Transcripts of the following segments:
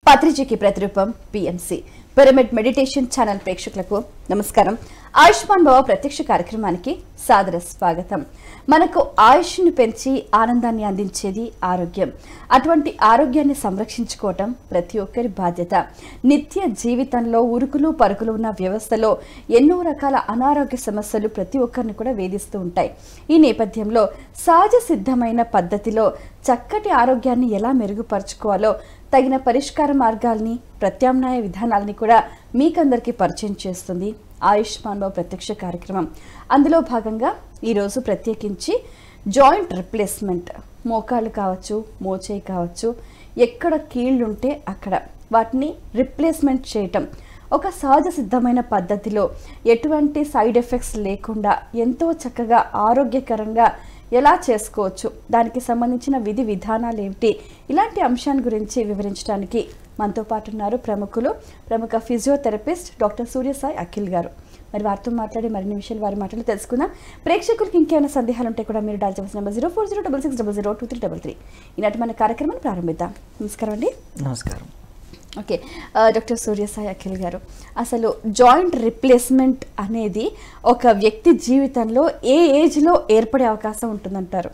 పత్రిజకి ప్రతిరూపం PMC pyramid meditation channel ప్రేక్షకులకు నమస్కారం ఆయుష్మాన్ భవ ప్రత్యక్ష కార్యక్రమానికి సాదర స్వాగతం మనకు ఆయుష్ను పెంచి ఆనందాన్ని అందించేది ఆరోగ్యం అటువంటి ఆరోగ్యాన్ని సంరక్షించుకోవటం ప్రతి ఒక్కరి బాధ్యత నిత్య జీవితంలో ఉరుకులు పరుగులు ఉన్న వ్యవస్థలో ఎన్నో రకాల అనారోగ్య సమస్యలు ప్రతి ఒక్కరిని కూడా వేధిస్తూ ఉంటాయి ఈ నేపథ్యంలో సహజ సిద్ధమైన పద్ధతిలో చక్కటి ఆరోగ్యాన్ని ఎలా మెరుగుపరుచుకోవాలో తగిన పరిష్కార మార్గాల్ని ప్రత్యామ్నాయ విధానాలని కూడా మీకందరికీ పరిచయం చేస్తుంది ఆయుష్మాన్ భవ ప్రత్యక్ష కార్యక్రమం అందులో భాగంగా ఈరోజు ప్రత్యేకించి జాయింట్ రిప్లేస్మెంట్ మోకాళ్ళు కావచ్చు మోచేయి కావచ్చు ఎక్కడ కీళ్ళుంటే అక్కడ వాటిని రిప్లేస్మెంట్ చేయటం ఒక సహజ సిద్ధమైన పద్ధతిలో ఎటువంటి సైడ్ ఎఫెక్ట్స్ లేకుండా ఎంతో చక్కగా ఆరోగ్యకరంగా ఎలా చేసుకోవచ్చు దానికి సంబంధించిన విధి విధానాలు ఏమిటి ఇలాంటి అంశాన్ని గురించి వివరించడానికి మనతో పాటు ఉన్నారు ప్రముఖులు ప్రముఖ ఫిజియోథెరపిస్ట్ డాక్టర్ సూర్యసాయి అఖిల్ గారు మరి వారితో మాట్లాడి మరిన్ని విషయాలు వారి మాటలు తెలుసుకుందాం ప్రేక్షకులకి ఇంకేమైనా సందేహాలు ఉంటే కూడా మీరు డైల్ చేసిన number zero four zero double six double zero two three double three ఈనాటి మన కార్యక్రమాన్ని ప్రారంభిద్దాం నమస్కారం అండి నమస్కారం ఓకే ఆ, డాక్టర్ సూర్యసాయి అఖిల్ గారు అసలు జాయింట్ రిప్లేస్మెంట్ అనేది ఒక వ్యక్తి జీవితంలో ఏ ఏజ్లో ఏర్పడే అవకాశం ఉంటుందంటారు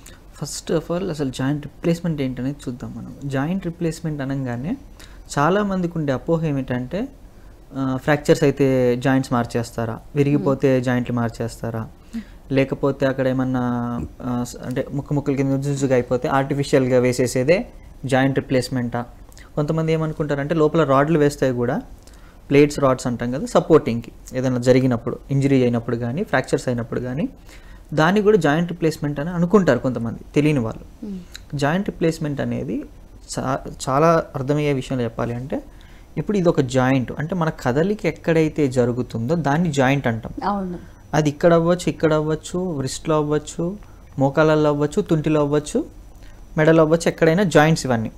ఫస్ట్ ఆఫ్ ఆల్ అసలు జాయింట్ రిప్లేస్మెంట్ ఏంటనేది చూద్దాం మనం జాయింట్ రిప్లేస్మెంట్ అనగానే చాలామందికి ఉండే అపోహ ఏమిటంటే ఫ్రాక్చర్స్ అయితే జాయింట్స్ మార్చేస్తారా విరిగిపోతే జాయింట్లు మార్చేస్తారా లేకపోతే అక్కడ ఏమన్నా ఆ, స- అంటే ముక్కు ముక్కల కింద జుజుగా అయిపోతే ఆర్టిఫిషియల్గా వేసేసేదే జాయింట్ రిప్లేస్మెంటా కొంతమంది ఏమనుకుంటారంటే లోపల రాడ్లు వేస్తే కూడా ప్లేట్స్ రాడ్స్ అంటాం కదా సపోర్టింగ్కి ఏదైనా జరిగినప్పుడు ఇంజరీ అయినప్పుడు కానీ ఫ్రాక్చర్స్ అయినప్పుడు కానీ దాన్ని కూడా జాయింట్ రిప్లేస్మెంట్ అని అనుకుంటారు కొంతమంది తెలియని వాళ్ళు జాయింట్ రిప్లేస్మెంట్ అనేది చా చాలా అర్థమయ్యే విషయంలో చెప్పాలి అంటే ఇప్పుడు ఇది ఒక జాయింట్ అంటే మన కదలిక ఎక్కడైతే జరుగుతుందో దాన్ని జాయింట్ అంటాం అవును అది ఇక్కడ అవ్వచ్చు ఇక్కడ అవ్వచ్చు రిస్ట్లో అవ్వచ్చు మోకాళ్ళల్లో అవ్వచ్చు తుంటిలో అవ్వచ్చు మెడలో అవ్వచ్చు ఎక్కడైనా జాయింట్స్ ఇవన్నీ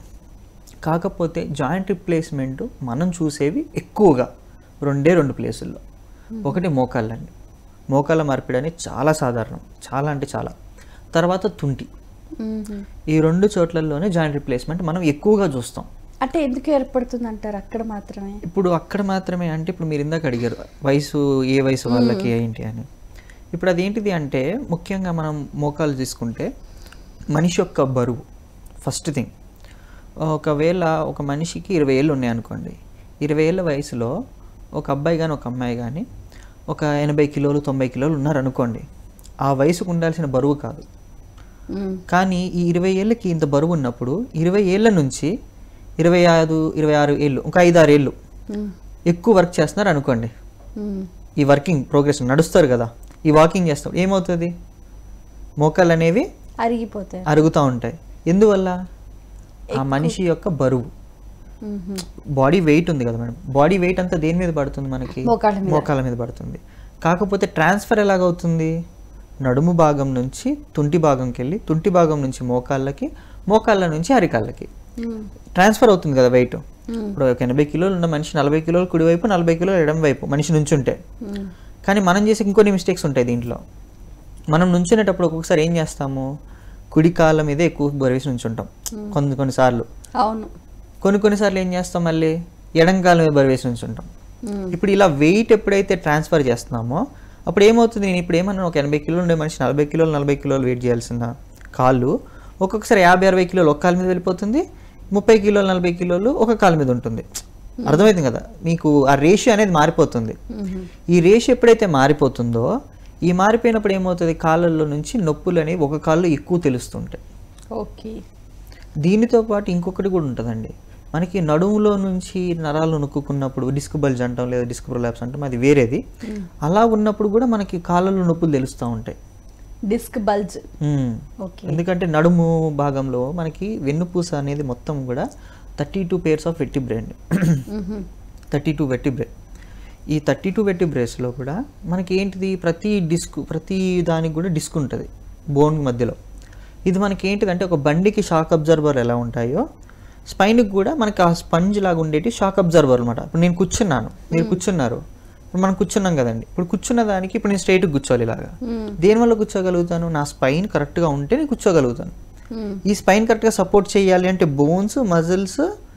కాకపోతే జాయింట్ రిప్లేస్మెంట్ మనం చూసేవి ఎక్కువగా రెండే రెండు ప్లేసుల్లో ఒకటి మోకాళ్ళండి మోకాళ్ళ మార్పిడి అనేది చాలా సాధారణం చాలా అంటే చాలా తర్వాత తుంటి మ్మ్. ఈ రెండు చోట్లలోనే జాయింట్ రిప్లేస్మెంట్ మనం ఎక్కువగా చూస్తాం అంటే ఎందుకు ఏర్పడుతుంది అంటారు అక్కడ మాత్రమే ఇప్పుడు అక్కడ మాత్రమే అంటే ఇప్పుడు మీరు ఇందాక అడిగారు వయసు ఏ వయసు వాళ్ళకి ఏంటి అని ఇప్పుడు అదేంటిది అంటే ముఖ్యంగా మనం మోకాలు తీసుకుంటే మనిషి యొక్క బరువు ఫస్ట్ థింగ్ ఒకవేళ ఒక మనిషికి ఇరవై ఏళ్ళు ఉన్నాయి అనుకోండి ఇరవై ఏళ్ళ వయసులో ఒక అబ్బాయి కానీ ఒక అమ్మాయి కానీ ఒక ఎనభై కిలోలు తొంభై కిలోలు ఉన్నారు అనుకోండి ఆ వయసుకు ఉండాల్సిన బరువు కాదు మ్మ్. కానీ ఈ ఇరవై ఏళ్ళకి ఇంత బరువు ఉన్నప్పుడు ఇరవై ఏళ్ళ నుంచి ఇరవై ఐదు ఇరవై ఆరు ఏళ్ళు ఒక ఐదు ఆరు ఏళ్ళు మ్మ్. ఎక్కువ వర్క్ చేస్తున్నారు అనుకోండి మ్మ్. ఈ వర్కింగ్ ప్రోగ్రెస్ నడుస్తారు కదా ఈ వాకింగ్ చేస్తాం ఏమవుతుంది మోకాళ్ళు అనేవి అరిగిపోతాయి అరుగుతూ ఉంటాయి ఎందువల్ల ఆ మనిషి యొక్క బరువు మ్మ్. బాడీ వెయిట్ ఉంది కదా మేడం బాడీ వెయిట్ అంతా దేని మీద పడుతుంది మనకి మోకాళ్ళ మీద. మోకాళ్ళ మీద పడుతుంది కాకపోతే ట్రాన్స్ఫర్ ఎలాగవుతుంది నడుము భాగం నుంచి తుంటి భాగంకి వెళ్ళి తుంటి భాగం నుంచి మోకాళ్ళకి మోకాళ్ళ నుంచి అరికాళ్ళకి మ్మ్. ట్రాన్స్ఫర్ అవుతుంది కదా వెయిట్ మ్మ్. ఇప్పుడు ఒక ఎనభై కిలోలు ఉన్న మనిషి నలభై కిలోలు కుడివైపు నలభై కిలోలు ఎడం వైపు మనిషి నుంచుంటే మ్మ్. కానీ మనం చేసే ఇంకొన్ని మిస్టేక్స్ ఉంటాయి దీంట్లో మనం నుంచునేటప్పుడు ఒక్కొక్కసారి ఏం చేస్తాము కుడి కాళ్ళ మీదే ఎక్కువ బరువేసి నుంచుంటాం కొన్ని కొన్నిసార్లు అవును కొన్ని కొన్నిసార్లు ఏం చేస్తాం మళ్ళీ ఎడం కాళ్ళ మీద బరువేసి నుంచుంటాం మ్మ్. ఇప్పుడు ఇలా వెయిట్ ఎప్పుడైతే ట్రాన్స్ఫర్ చేస్తున్నామో అప్పుడు ఏమవుతుంది నేను ఇప్పుడు ఏమన్నా ఒక ఎనభై కిలోలు ఉండే మనిషి నలభై కిలోలు నలభై కిలోలు వెయిట్ చేయాల్సిన కాళ్ళు ఒక్కొక్కసారి యాభై అరవై కిలోలు ఒక కాలు మీద వెళ్ళిపోతుంది ముప్పై కిలోలు నలభై కిలోలు ఒక కాలు మీద ఉంటుంది అర్థమవుతుంది కదా మీకు ఆ రేషియో అనేది మారిపోతుంది మ్మ్. ఈ రేషియో ఎప్పుడైతే మారిపోతుందో ఈ మారిపోయినప్పుడు ఏమవుతుంది కాళ్ళల్లో నుంచి నొప్పులు అనేవి ఒక కాళ్ళు ఎక్కువ తెలుస్తుంటాయి ఓకే దీనితో పాటు ఇంకొకటి కూడా ఉంటుందండి మనకి నడుములో నుంచి నరాలు నొక్కున్నప్పుడు డిస్క్ బల్జ్ అంటాం లేదా డిస్క్ ప్రొలాప్స్ అంటాం అది వేరేది అలా ఉన్నప్పుడు కూడా మనకి కాళ్ళలో నొప్పులు తెలుస్తూ ఉంటాయి డిస్క్ బల్జ్ మ్మ్. ఓకే ఎందుకంటే నడుము భాగంలో మనకి వెన్నుపూస అనేది మొత్తం కూడా thirty two pairs of vertebrae అండి మ్మ్. థర్టీ టూ వెట్టిబ్రే ఈ థర్టీ టూ వెట్టిబ్రేస్లో కూడా మనకి ఏంటిది ప్రతి డిస్క్ ప్రతి దానికి కూడా డిస్క్ ఉంటుంది బోన్ మధ్యలో ఇది మనకి ఏంటిదంటే ఒక బండికి షాక్ అబ్జర్వర్ ఎలా ఉంటాయో స్పైన్కి కూడా మనకి ఆ స్పంజ్ లాగా ఉండేటి షాక్ అబ్జర్వర్ అనమాట ఇప్పుడు నేను కూర్చున్నాను మీరు కూర్చున్నారు ఇప్పుడు మనం కూర్చున్నాం కదండి ఇప్పుడు కూర్చున్న దానికి ఇప్పుడు నేను స్ట్రైట్గా కూర్చోవాలి ఇలాగా మ్మ్. దేనివల్ల కూర్చోగలుగుతాను నా స్పైన్ కరెక్ట్గా ఉంటే నేను కూర్చోగలుగుతాను మ్మ్. ఈ స్పైన్ కరెక్ట్గా సపోర్ట్ చేయాలి అంటే bones muscles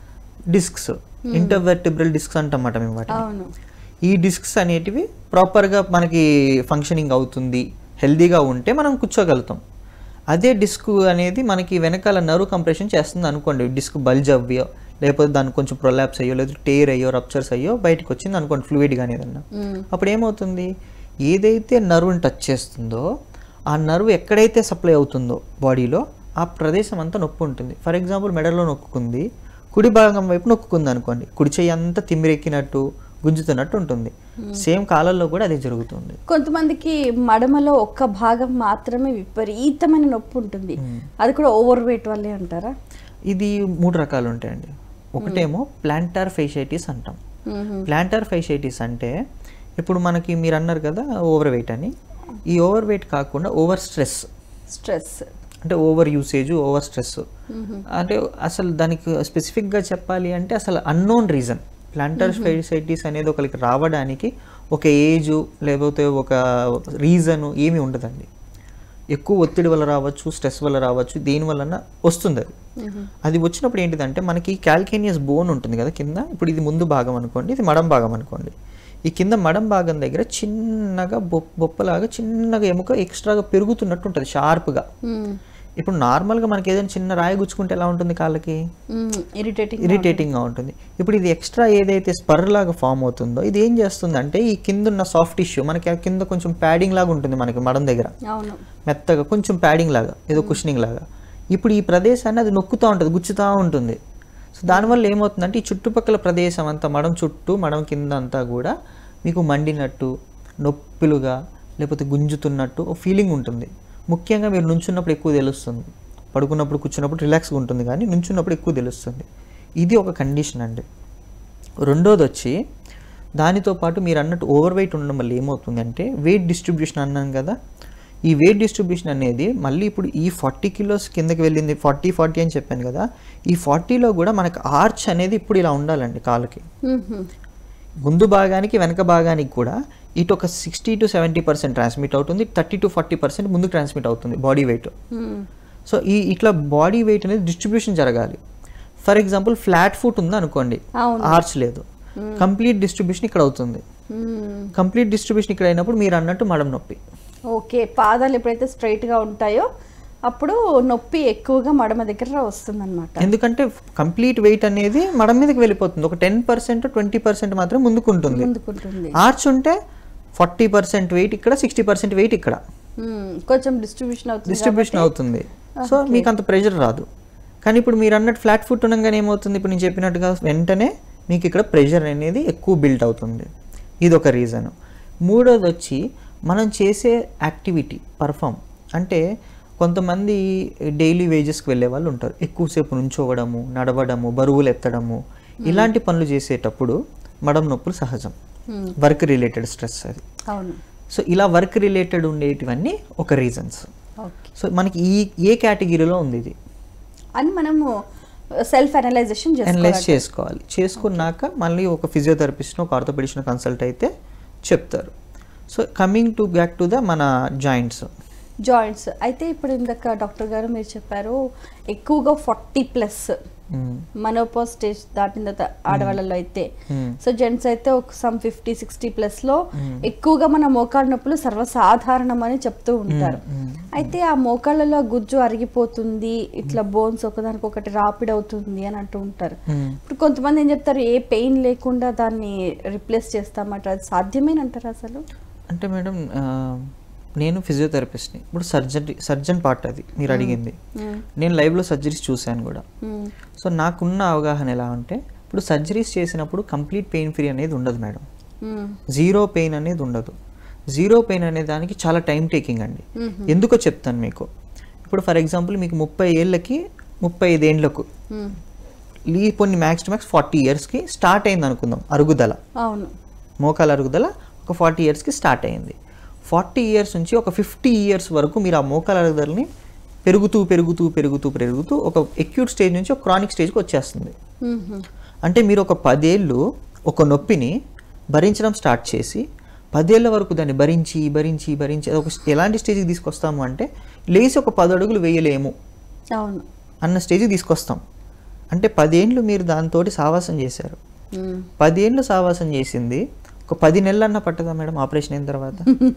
discs intervertebral discs అంటమాట మేము వాటిని అవును ఈ డిస్క్స్ అనేటివి ప్రాపర్గా మనకి ఫంక్షనింగ్ అవుతుంది హెల్దీగా ఉంటే మనం కూర్చోగలుగుతాం అదే డిస్క్ అనేది మనకి వెనకాల నర్వ్ కంప్రెషన్ చేస్తుంది అనుకోండి డిస్క్ బల్జ్ అవ్వో లేకపోతే దానికి కొంచెం ప్రొలాప్స్ అయ్యో లేదా టేర్ అయ్యో రప్చర్స్ అయ్యో బయటకు వచ్చింది అనుకోండి ఫ్లూయిడ్ కానీ ఏదన్నా మ్మ్. అప్పుడు ఏమవుతుంది ఏదైతే నర్వ్ని టచ్ చేస్తుందో ఆ నర్వ్ ఎక్కడైతే సప్లై అవుతుందో బాడీలో ఆ ప్రదేశం అంతా నొప్పి ఉంటుంది ఫర్ ఎగ్జాంపుల్ మెడలో నొక్కుంది కుడి భాగం వైపు నొక్కుంది అనుకోండి కుడి చెయ్యి అంతా తిమ్మిరెక్కినట్టు గుంజుతున్నట్టు ఉంటుంది సేమ్ కాలంలో కూడా అదే జరుగుతుంది కొంతమందికి మడమలో ఒక్క భాగం మాత్రమే విపరీతమైన నొప్పి ఉంటుంది అది కూడా ఓవర్ వెయిట్ వల్లే అంటారా ఇది మూడు రకాలు ఉంటాయండి ఒకటేమో ప్లాంటార్ ఫేషైటిస్ అంటాం మ్మ్. ప్లాంటార్ ఫైషైటిస్ అంటే ఇప్పుడు మనకి మీరు అన్నారు కదా ఓవర్ వెయిట్ అని ఈ ఓవర్ వెయిట్ కాకుండా ఓవర్ స్ట్రెస్ స్ట్రెస్ అంటే ఓవర్ యూసేజ్ ఓవర్ స్ట్రెస్ అంటే అసలు దానికి స్పెసిఫిక్గా చెప్పాలి అంటే అసలు అన్నోన్ రీజన్ ప్లాంటర్ ఫైసైటిస్ అనేది ఒకరికి రావడానికి ఒక ఏజ్ లేకపోతే ఒక రీజన్ ఏమీ ఉండదండి ఎక్కువ ఒత్తిడి వల్ల రావచ్చు స్ట్రెస్ వల్ల రావచ్చు దేని వలన వస్తుంది అది అది వచ్చినప్పుడు ఏంటిదంటే మనకి క్యాల్కేనియస్ బోన్ ఉంటుంది కదా కింద ఇప్పుడు ఇది ముందు భాగం అనుకోండి ఇది మడం భాగం అనుకోండి ఈ కింద మడం భాగం దగ్గర చిన్నగా బొప్ బొప్పలాగా చిన్నగా ఎముక ఎక్స్ట్రాగా పెరుగుతున్నట్టు ఉంటుంది షార్ప్గా ఇప్పుడు నార్మల్గా మనకి ఏదైనా చిన్న రాయి గుచ్చుకుంటే ఎలా ఉంటుంది కాళ్ళకి ఇరిటేటింగ్ ఇరిటేటింగ్గా ఉంటుంది ఇప్పుడు ఇది ఎక్స్ట్రా ఏదైతే స్పర్ లాగా ఫామ్ అవుతుందో ఇది ఏం చేస్తుందంటే ఈ కింద ఉన్న సాఫ్ట్ టిష్యూ మనకి ఆ కింద కొంచెం ప్యాడింగ్ లాగా ఉంటుంది మనకి మడం దగ్గర అవును మెత్తగా కొంచెం ప్యాడింగ్ లాగా ఏదో కుషనింగ్ లాగా ఇప్పుడు ఈ ప్రదేశాన్ని అది నొక్కుతూ ఉంటుంది గుచ్చుతూ ఉంటుంది సో దానివల్ల ఏమవుతుందంటే ఈ చుట్టుపక్కల ప్రదేశం అంతా మడం చుట్టూ మడం కింద అంతా కూడా మీకు మండినట్టు నొప్పులుగా లేకపోతే గుంజుతున్నట్టు ఒక ఫీలింగ్ ఉంటుంది ముఖ్యంగా మీరు నుంచున్నప్పుడు ఎక్కువ తెలుస్తుంది పడుకున్నప్పుడు కూర్చున్నప్పుడు రిలాక్స్గా ఉంటుంది కానీ నుంచున్నప్పుడు ఎక్కువ తెలుస్తుంది ఇది ఒక కండిషన్ అండి రెండోది వచ్చి దానితో పాటు మీరు అన్నట్టు ఓవర్ వెయిట్ ఉండడం వల్ల ఏమవుతుందంటే వెయిట్ డిస్ట్రిబ్యూషన్ అన్నాను కదా ఈ వెయిట్ డిస్ట్రిబ్యూషన్ అనేది మళ్ళీ ఇప్పుడు ఈ ఫార్టీ కిలోస్ కిందకి వెళ్ళింది ఫార్టీ ఫార్టీ అని చెప్పాను కదా ఈ ఫార్టీలో కూడా మనకు ఆర్చ్ అనేది ఇప్పుడు ఇలా ఉండాలండి కాళ్ళకి ముందు భాగానికి వెనక భాగానికి కూడా ఇటు ఒక sixty to seventy percent transmit అవుతుంది థర్టీ టు ఫార్టీ పర్సెంట్ ముందు ట్రాన్స్మిట్ అవుతుంది బాడీ వెయిట్ సో ఈ ఇట్లా బాడీ వెయిట్ అనేది డిస్ట్రిబ్యూషన్ జరగాలి ఫర్ ఎగ్జాంపుల్ ఫ్లాట్ ఫుట్ ఉంది అనుకోండి అవును. ఆర్చ్ లేదు కంప్లీట్ డిస్ట్రిబ్యూషన్ ఇక్కడ అవుతుంది కంప్లీట్ డిస్ట్రిబ్యూషన్ ఇక్కడ అయినప్పుడు మీరు అన్నట్టు మడం నొప్పి ఓకే పాదాలు ఎప్పుడైతే స్ట్రైట్ గా ఉంటాయో అప్పుడు నొప్పి ఎక్కువగా మడమ దగ్గర వస్తుంది అనమాట ఎందుకంటే కంప్లీట్ వెయిట్ అనేది మడం మీదకి వెళ్ళిపోతుంది ఒక టెన్ పర్సెంట్ ట్వంటీ పర్సెంట్ మాత్రం ముందుకుంటుంది ముందుకుంటుంది ఆర్చ్ ఉంటే ఫార్టీ పర్సెంట్ వెయిట్ ఇక్కడ సిక్స్టీ పర్సెంట్ వెయిట్ ఇక్కడ మ్మ్. కొంచెం డిస్ట్రిబ్యూషన్ అవుతుంది డిస్ట్రిబ్యూషన్ అవుతుంది సో మీకు అంత ప్రెషర్ రాదు కానీ ఇప్పుడు మీరు అన్నట్టు ఫ్లాట్ ఫుట్ ఉండగానే ఏమవుతుంది ఇప్పుడు నేను చెప్పినట్టుగా వెంటనే మీకు ఇక్కడ ప్రెషర్ అనేది ఎక్కువ బిల్డ్ అవుతుంది ఇది ఒక రీజన్ మూడోది వచ్చి మనం చేసే యాక్టివిటీ పర్ఫామ్ అంటే కొంతమంది డైలీ వేజెస్కి వెళ్ళే వాళ్ళు ఉంటారు ఎక్కువసేపు నుంచోవడము నడవడము బరువులు ఎత్తడము ఇలాంటి పనులు చేసేటప్పుడు మడం నొప్పులు సహజం మ్మ్. వర్క్ రిలేటెడ్ స్ట్రెస్ అది అవును సో ఇలా వర్క్ రిలేటెడ్ ఉండేటివన్నీ ఒక రీజన్స్ ఓకే సో మనకి ఈ ఏ కేటగిరీలో ఉంది ఇది అని మనము సెల్ఫ్ అనలైజేషన్ అనలైజ్ చేసుకోవాలి చేసుకోవాలి చేసుకున్నాక మళ్ళీ ఒక ఫిజియోథెరపిస్ట్ ఒక ఆర్థోపెడిషన్ కన్సల్ట్ అయితే చెప్తారు so coming to back to the మన జాయింట్స్ జాయింట్స్ అయితే ఇప్పుడు ఇందాక డాక్టర్ గారు మీరు చెప్పారు ఎక్కువగా ఫార్టీ ప్లస్ మనోపో స్టేజ్ దాటిన తర్వాత ఆడవాళ్ళలో అయితే సో జెంట్స్ అయితే ఒక సమ్ ఫిఫ్టీ సిక్స్టీ ప్లస్ లో ఎక్కువగా మన మోకాళ్ళ నొప్పులు సర్వసాధారణం అని చెప్తూ ఉంటారు అయితే ఆ మోకాళ్ళలో గుజ్జు అరిగిపోతుంది ఇట్లా బోన్స్ ఒకదానికి ఒకటి రాపిడ్ అవుతుంది అని అంటూ ఉంటారు ఇప్పుడు కొంతమంది ఏం చెప్తారు ఏ పెయిన్ లేకుండా దాన్ని రిప్లేస్ చేస్తామట అది సాధ్యమేనంటారు అసలు అంటే మేడం ఆ, నేను ఫిజియోథెరపిస్ట్ని ఇప్పుడు సర్జరీ సర్జన్ పార్ట్ అది మీరు అడిగింది మ్మ్. నేను లైవ్లో సర్జరీస్ చూశాను కూడా మ్మ్. సో నాకున్న అవగాహన ఎలా అంటే ఇప్పుడు సర్జరీస్ చేసినప్పుడు కంప్లీట్ పెయిన్ ఫ్రీ అనేది ఉండదు మేడం మ్మ్. జీరో పెయిన్ అనేది ఉండదు జీరో పెయిన్ అనే దానికి చాలా టైం టేకింగ్ అండి మ్మ్. ఎందుకో చెప్తాను మీకు ఇప్పుడు ఫర్ ఎగ్జాంపుల్ మీకు ముప్పై ఏళ్ళకి ముప్పై ఐదేండ్లకు మ్మ్. ఈ కొన్ని మ్యాక్స్ టు మ్యాక్స్ ఫార్టీ ఇయర్స్కి స్టార్ట్ అయింది అనుకుందాం అరుగుదల అవును మోకాల అరుగుదల ఒక ఫార్టీ ఇయర్స్కి స్టార్ట్ అయింది ఫార్టీ ఇయర్స్ నుంచి ఒక ఫిఫ్టీ ఇయర్స్ వరకు మీరు ఆ మోకాల అరుగుదలని పెరుగుతూ పెరుగుతూ పెరుగుతూ పెరుగుతూ ఒక ఎక్యూట్ స్టేజ్ నుంచి ఒక క్రానిక్ స్టేజ్కి వచ్చేస్తుంది మ్మ్. అంటే మీరు ఒక పదేళ్ళు ఒక నొప్పిని భరించడం స్టార్ట్ చేసి పదేళ్ల వరకు దాన్ని భరించి భరించి భరించి అది ఒక ఎలాంటి స్టేజ్కి తీసుకొస్తాము అంటే లేచి ఒక పది అడుగులు వేయలేము అవును అన్న స్టేజ్కి తీసుకొస్తాం అంటే పదేండ్లు మీరు దాంతోటి సావాసం చేశారు మ్మ్. పదేండ్లు సావాసం చేసింది ఒక పది నెలలన్నా పట్టదా మేడం ఆపరేషన్ అయిన తర్వాత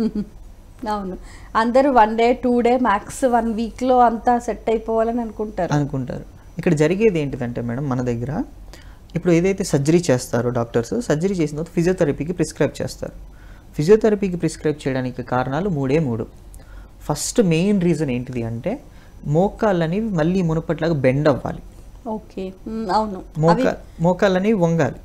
అవును అందరూ one day two day max one week లో అంతా సెట్ అయిపోవాలని అనుకుంటారు అనుకుంటారు ఇక్కడ జరిగేది ఏంటిదంటే మేడం మన దగ్గర ఇప్పుడు ఏదైతే సర్జరీ చేస్తారో డాక్టర్స్ సర్జరీ చేసిన తర్వాత ఫిజియోథెరపీకి ప్రిస్క్రైబ్ చేస్తారు ఫిజియోథెరపీకి ప్రిస్క్రైబ్ చేయడానికి కారణాలు మూడే మూడు ఫస్ట్ మెయిన్ రీజన్ ఏంటిది అంటే మోకాళ్ళు అనేవి మళ్ళీ మునుపట్లాగా బెండ్ అవ్వాలి ఓకే మ్మ్, అవును మోకా మోకాళ్ళు అనేవి వంగాలి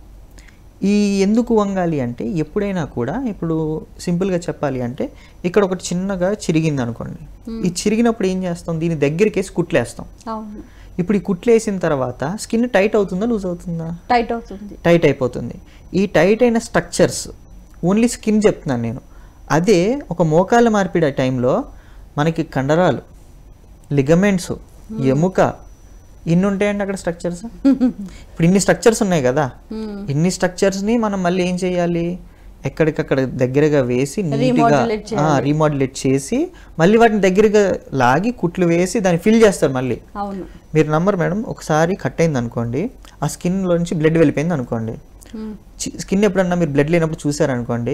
ఈ ఎందుకు వంగాలి అంటే ఎప్పుడైనా కూడా ఇప్పుడు సింపుల్గా చెప్పాలి అంటే ఇక్కడ ఒకటి చిన్నగా చిరిగింది అనుకోండి ఈ చిరిగినప్పుడు ఏం చేస్తాం దీని దగ్గరికి వేసి కుట్లేస్తాం అవును ఇప్పుడు ఈ కుట్లు వేసిన తర్వాత స్కిన్ టైట్ అవుతుందా లూజ్ అవుతుందా టైట్ అవుతుంది టైట్ అయిపోతుంది ఈ టైట్ అయిన స్ట్రక్చర్స్ ఓన్లీ స్కిన్ చెప్తున్నాను నేను అదే ఒక మోకాళ్ళ మార్పిడి ఆ టైంలో మనకి కండరాలు లిగమెంట్స్ ఎముక ఇన్ని ఉంటాయండి అక్కడ స్ట్రక్చర్స్ ఇప్పుడు ఇన్ని స్ట్రక్చర్స్ ఉన్నాయి కదా మ్మ్. ఇన్ని స్ట్రక్చర్స్ని మనం మళ్ళీ ఏం చేయాలి ఎక్కడికక్కడ దగ్గరగా వేసి నీట్గా Remodulate చేయాలి. రీమోడ్యులేట్ చేసి మళ్ళీ వాటిని దగ్గరగా లాగి కుట్లు వేసి దాన్ని ఫిల్ చేస్తారు మళ్ళీ అవును మీరు నమ్మరు మేడం ఒకసారి కట్ అయింది అనుకోండి ఆ స్కిన్లో నుంచి బ్లడ్ వెళ్ళిపోయింది అనుకోండి మ్మ్. స్కిన్ ఎప్పుడన్నా మీరు బ్లడ్ లేనప్పుడు చూసారనుకోండి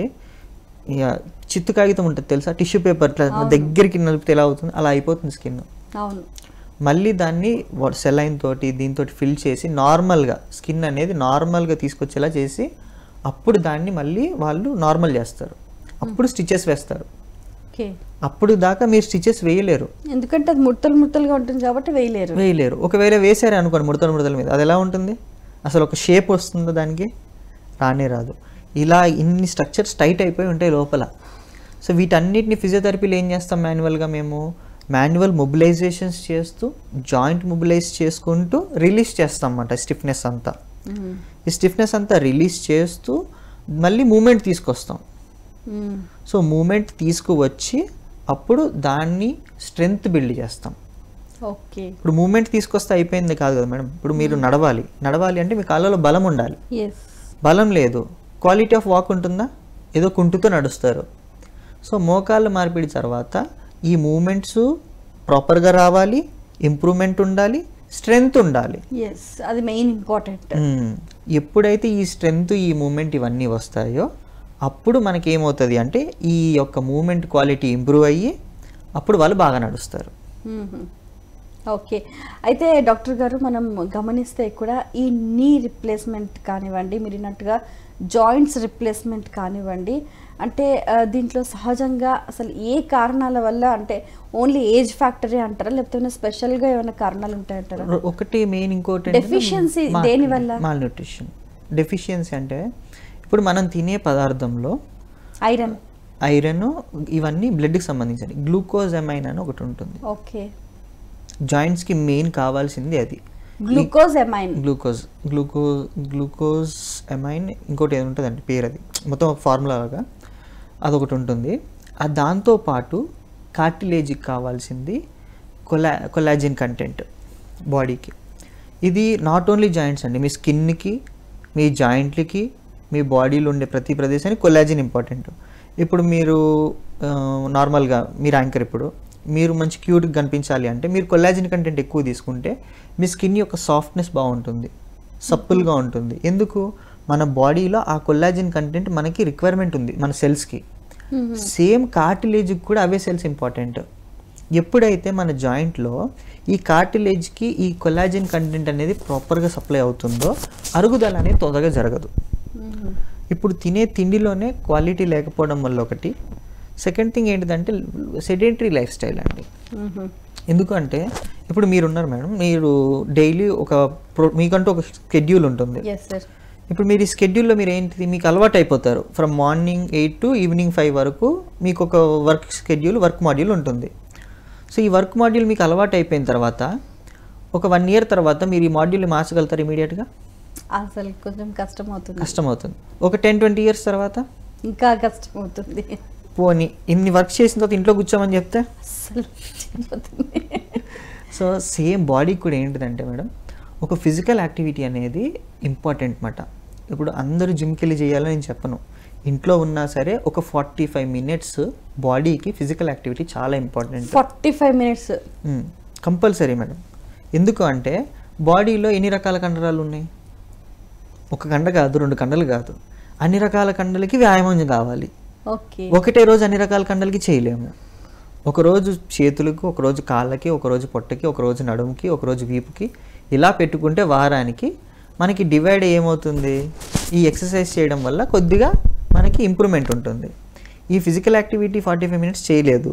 ఇక చిత్తు కాగితం ఉంటుంది తెలుసా టిష్యూ పేపర్ ఇట్లా దగ్గరికి నలిపితే ఎలా అవుతుంది అలా అయిపోతుంది స్కిన్ అవును మళ్ళీ దాన్ని సెలైన్ తోటి దీంతో ఫిల్ చేసి నార్మల్గా స్కిన్ అనేది నార్మల్గా తీసుకొచ్చేలా చేసి అప్పుడు దాన్ని మళ్ళీ వాళ్ళు నార్మల్ చేస్తారు అప్పుడు స్టిచెస్ వేస్తారు ఓకే అప్పుడు దాకా మీరు స్టిచెస్ వేయలేరు ఎందుకంటే అది ముడతలు ముడతలుగా ఉంటుంది కాబట్టి వేయలేరు వేయలేరు ఒకవేళ వేసారే అనుకోండి ముడతల ముడతల మీద అది ఎలా ఉంటుంది అసలు ఒక షేప్ వస్తుందో దానికి రానే రాదు ఇలా ఇన్ని స్ట్రక్చర్స్ టైట్ అయిపోయి ఉంటాయి లోపల సో వీటన్నిటిని ఫిజియోథెరపీలో ఏం చేస్తాం మాన్యువల్గా మేము మాన్యువల్ మొబిలైజేషన్స్ చేస్తూ జాయింట్ మొబిలైజ్ చేసుకుంటూ రిలీజ్ చేస్తాం అన్నమాట స్టిఫ్నెస్ అంతా మ్మ్. ఈ స్టిఫ్నెస్ అంతా రిలీజ్ చేస్తూ మళ్ళీ మూమెంట్ తీసుకొస్తాం మ్మ్. సో మూమెంట్ తీసుకువచ్చి అప్పుడు దాన్ని స్ట్రెంగ్త్ బిల్డ్ చేస్తాం ఓకే ఇప్పుడు మూమెంట్ తీసుకొస్తే అయిపోయింది కాదు కదా మేడం ఇప్పుడు మీరు నడవాలి నడవాలి అంటే మీ కాళ్ళలో బలం ఉండాలి ఎస్ బలం లేదు క్వాలిటీ ఆఫ్ వాక్ ఉంటుందా ఏదో కుంటుతో నడుస్తారు సో మోకాళ్ళ మార్పిడి తర్వాత ఈ మూమెంట్స్ ప్రాపర్గా రావాలి ఇంప్రూవ్మెంట్ ఉండాలి స్ట్రెంగ్త్ ఉండాలి ఎస్ అది మెయిన్ ఇంపార్టెంట్ మ్మ్. ఎప్పుడైతే ఈ స్ట్రెంగ్త్ ఈ మూమెంట్ ఇవన్నీ వస్తాయో అప్పుడు మనకి ఏమవుతుంది అంటే ఈ యొక్క మూమెంట్ క్వాలిటీ ఇంప్రూవ్ అయ్యి అప్పుడు వాళ్ళు బాగా నడుస్తారు ఓకే అయితే డాక్టర్ గారు మనం గమనిస్తే కూడా ఈ నీ రిప్లేస్మెంట్ కానివ్వండి మీరు అన్నట్టుగా జాయింట్స్ రిప్లేస్మెంట్ కానివ్వండి అంటే ఆ, దీంట్లో సహజంగా అసలు ఏ కారణాల వల్ల అంటే ఓన్లీ ఏజ్ ఫ్యాక్టరీ అంటారా లేకపోతే ఏమైనా స్పెషల్గా ఏమైనా కారణాలు ఉంటాయంటారా ఒకటి మెయిన్ ఇంకోటి Deficiency దేనివల్ల? మాల్ న్యూట్రిషన్ డెఫిషియన్సీ అంటే ఇప్పుడు మనం తినే పదార్థంలో ఐరన్ ఐరన్ ఇవన్నీ బ్లడ్కి సంబంధించి గ్లూకోజ్ ఎమైన్ అని ఒకటి ఉంటుంది ఓకే జాయింట్స్కి మెయిన్ కావాల్సింది అది glucosamine glucose glucose glucosamine ఇంకోటి ఏది ఉంటుందండి పేరు అది మొత్తం ఒక ఫార్ములా లాగా అదొకటి ఉంటుంది ఆ దాంతోపాటు కార్టిలేజ్కి కావాల్సింది కొలా కొలాజిన్ కంటెంట్ బాడీకి ఇది నాట్ ఓన్లీ జాయింట్స్ అండి మీ స్కిన్కి మీ జాయింట్లకి మీ బాడీలో ఉండే ప్రతి ప్రదేశానికి కొలాజిన్ ఇంపార్టెంట్ ఇప్పుడు మీరు ఆ, నార్మల్గా మీరు యాంకర్ ఇప్పుడు మీరు మంచి క్యూట్గా కనిపించాలి అంటే మీరు కొలాజిన్ కంటెంట్ ఎక్కువ తీసుకుంటే మీ స్కిన్ యొక్క సాఫ్ట్నెస్ బాగుంటుంది సప్పుల్గా ఉంటుంది ఎందుకు మన బాడీలో ఆ కొల్లాజిన్ కంటెంట్ మనకి రిక్వైర్మెంట్ ఉంది మన సెల్స్కి సేమ్ కార్టిలేజ్కి కూడా అవే సెల్స్ ఇంపార్టెంట్ ఎప్పుడైతే మన జాయింట్లో ఈ కార్టిలేజ్కి ఈ కొల్లాజిన్ కంటెంట్ అనేది ప్రాపర్గా సప్లై అవుతుందో అరుగుదల అనేది తొందరగా జరగదు ఇప్పుడు తినే తిండిలోనే క్వాలిటీ లేకపోవడం వల్ల ఒకటి సెకండ్ థింగ్ ఏంటిదంటే సెడెంటరీ లైఫ్ స్టైల్ అండి ఎందుకంటే ఇప్పుడు మీరున్నారు మేడం మీరు డైలీ ఒక ప్రో మీకంటూ ఒక షెడ్యూల్ ఉంటుంది ఎస్ సార్ ఇప్పుడు మీరు ఈ స్కెడ్యూల్లో మీరు ఏంటిది మీకు అలవాటు అయిపోతారు from morning eight to evening five వరకు మీకు ఒక వర్క్ షెడ్యూల్ వర్క్ మాడ్యూల్ ఉంటుంది సో ఈ వర్క్ మాడ్యూల్ మీకు అలవాటు అయిపోయిన తర్వాత ఒక వన్ ఇయర్ తర్వాత మీరు ఈ మాడ్యూల్ని మార్చగలుగుతారు ఇమీడియట్గా అసలు కొంచెం కష్టం అవుతుంది కష్టం అవుతుంది ఒక టెన్ ట్వంటీ ఇయర్స్ తర్వాత ఇంకా కష్టం అవుతుంది పోనీ ఇన్ని వర్క్ చేసిన తర్వాత ఇంట్లో కూర్చోమని చెప్తే అసలు అయిపోతుంది సో సేమ్ బాడీకి కూడా ఏంటిదంటే మేడం ఒక ఫిజికల్ యాక్టివిటీ అనేది ఇంపార్టెంట్ మాట ఇప్పుడు అందరూ జిమ్కి వెళ్ళి చేయాలని నేను చెప్పను ఇంట్లో ఉన్నా సరే ఒక ఫార్టీ ఫైవ్ మినిట్స్ బాడీకి ఫిజికల్ యాక్టివిటీ చాలా important forty five minutes compulsory madam ఎందుకు అంటే బాడీలో ఎన్ని రకాల కండరాలు ఉన్నాయి ఒక కండ కాదు రెండు కండలు కాదు అన్ని రకాల కండలకి వ్యాయామం కావాలి ఓకే ఒకటే రోజు అన్ని రకాల కండలకి చేయలేము ఒకరోజు చేతులకు ఒకరోజు కాళ్ళకి ఒకరోజు పొట్టకి ఒకరోజు నడుముకి ఒకరోజు వీపుకి ఇలా పెట్టుకుంటే వారానికి మనకి డివైడ్ ఏమవుతుంది ఈ ఎక్సర్సైజ్ చేయడం వల్ల కొద్దిగా మనకి ఇంప్రూవ్మెంట్ ఉంటుంది ఈ physical activity forty five minutes చేయలేదు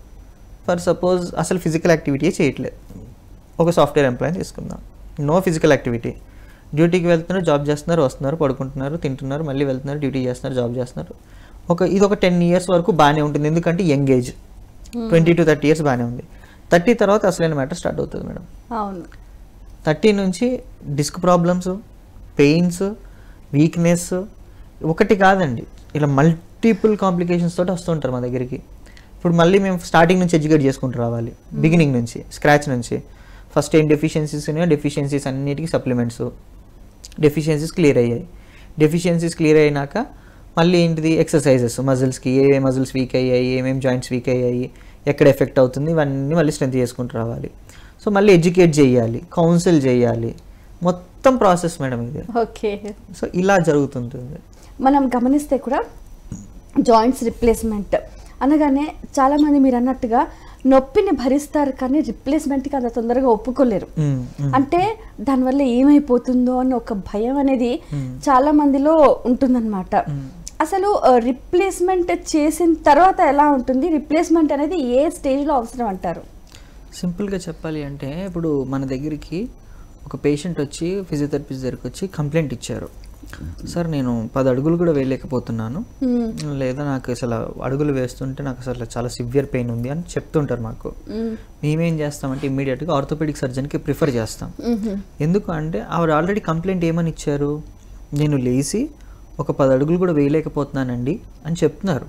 ఫర్ సపోజ్ అసలు ఫిజికల్ యాక్టివిటీ చేయట్లేదు ఒక సాఫ్ట్వేర్ ఎంప్లాయీ తీసుకుందాం నో ఫిజికల్ యాక్టివిటీ డ్యూటీకి వెళ్తున్నారు జాబ్ చేస్తున్నారు వస్తున్నారు పడుకుంటున్నారు తింటున్నారు మళ్ళీ వెళ్తున్నారు డ్యూటీ చేస్తున్నారు జాబ్ చేస్తున్నారు ఒక ఇది ఒక టెన్ ఇయర్స్ వరకు బాగానే ఉంటుంది ఎందుకంటే young age twenty to thirty years బాగానే ఉంది థర్టీ తర్వాత అసలైన మ్యాటర్ స్టార్ట్ అవుతుంది మేడం అవును థర్టీ నుంచి డిస్క్ ప్రాబ్లమ్స్ పెయిన్స్ వీక్నెస్ ఒకటి కాదండి ఇలా మల్టిపుల్ కాంప్లికేషన్స్ తోటి వస్తుంటారు మా దగ్గరికి ఇప్పుడు మళ్ళీ మేము స్టార్టింగ్ నుంచి ఎడ్యుకేట్ చేసుకుంటూ రావాలి బిగినింగ్ నుంచి స్క్రాచ్ నుంచి ఫస్ట్ ఏం డెఫిషియన్సీస్ ఉన్నాయో డెఫిషియన్సీస్ అన్నిటికీ సప్లిమెంట్స్ డెఫిషియన్సీస్ క్లియర్ అయ్యాయి డెఫిషియన్సీస్ క్లియర్ అయినాక మళ్ళీ ఏంటిది ఎక్సర్సైజెస్ మజిల్స్కి ఏ ఏ మజిల్స్ వీక్ అయ్యాయి ఏమేమి జాయింట్స్ వీక్ అయ్యాయి ఎక్కడ ఎఫెక్ట్ అవుతుంది ఇవన్నీ మళ్ళీ స్ట్రెంత్ చేసుకుంటూ రావాలి సో మళ్ళీ ఎడ్యుకేట్ చేయాలి కౌన్సిల్ చేయాలి మొత్తం ప్రాసెస్ మేడం ఇది ఓకే సో ఇలా జరుగుతుంటుంది మనం గమనిస్తే కూడా జాయింట్స్ రిప్లేస్మెంట్ అనగానే చాలామంది మీరు అన్నట్టుగా నొప్పిని భరిస్తారు కానీ రిప్లేస్మెంట్కి అంత తొందరగా ఒప్పుకోలేరు మ్మ్, మ్మ్. అంటే దానివల్ల ఏమైపోతుందో అని ఒక భయం అనేది చాలా మందిలో ఉంటుందన్నమాట అసలు రిప్లేస్మెంట్ చేసిన తర్వాత ఎలా ఉంటుంది రిప్లేస్మెంట్ అనేది ఏ స్టేజ్లో అవసరం అంటారు సింపుల్గా చెప్పాలి అంటే ఇప్పుడు మన దగ్గరికి ఒక పేషెంట్ వచ్చి ఫిజియోథెరపిస్ట్ దగ్గరికి వచ్చి కంప్లైంట్ ఇచ్చారు సార్ నేను పది అడుగులు కూడా వేయలేకపోతున్నాను మ్మ్. లేదా నాకు అసలు అడుగులు వేస్తుంటే నాకు అసలు చాలా సివియర్ పెయిన్ ఉంది అని చెప్తుంటారు మాకు మ్మ్. మేమేం చేస్తామంటే ఇమ్మీడియట్గా ఆర్థోపెడిక్ సర్జన్కి ప్రిఫర్ చేస్తాం మ్మ్. ఎందుకు అంటే ఆవిడ ఆల్రెడీ కంప్లైంట్ ఏమని ఇచ్చారు నేను లేచి ఒక పది అడుగులు కూడా వేయలేకపోతున్నానండి అని చెప్తున్నారు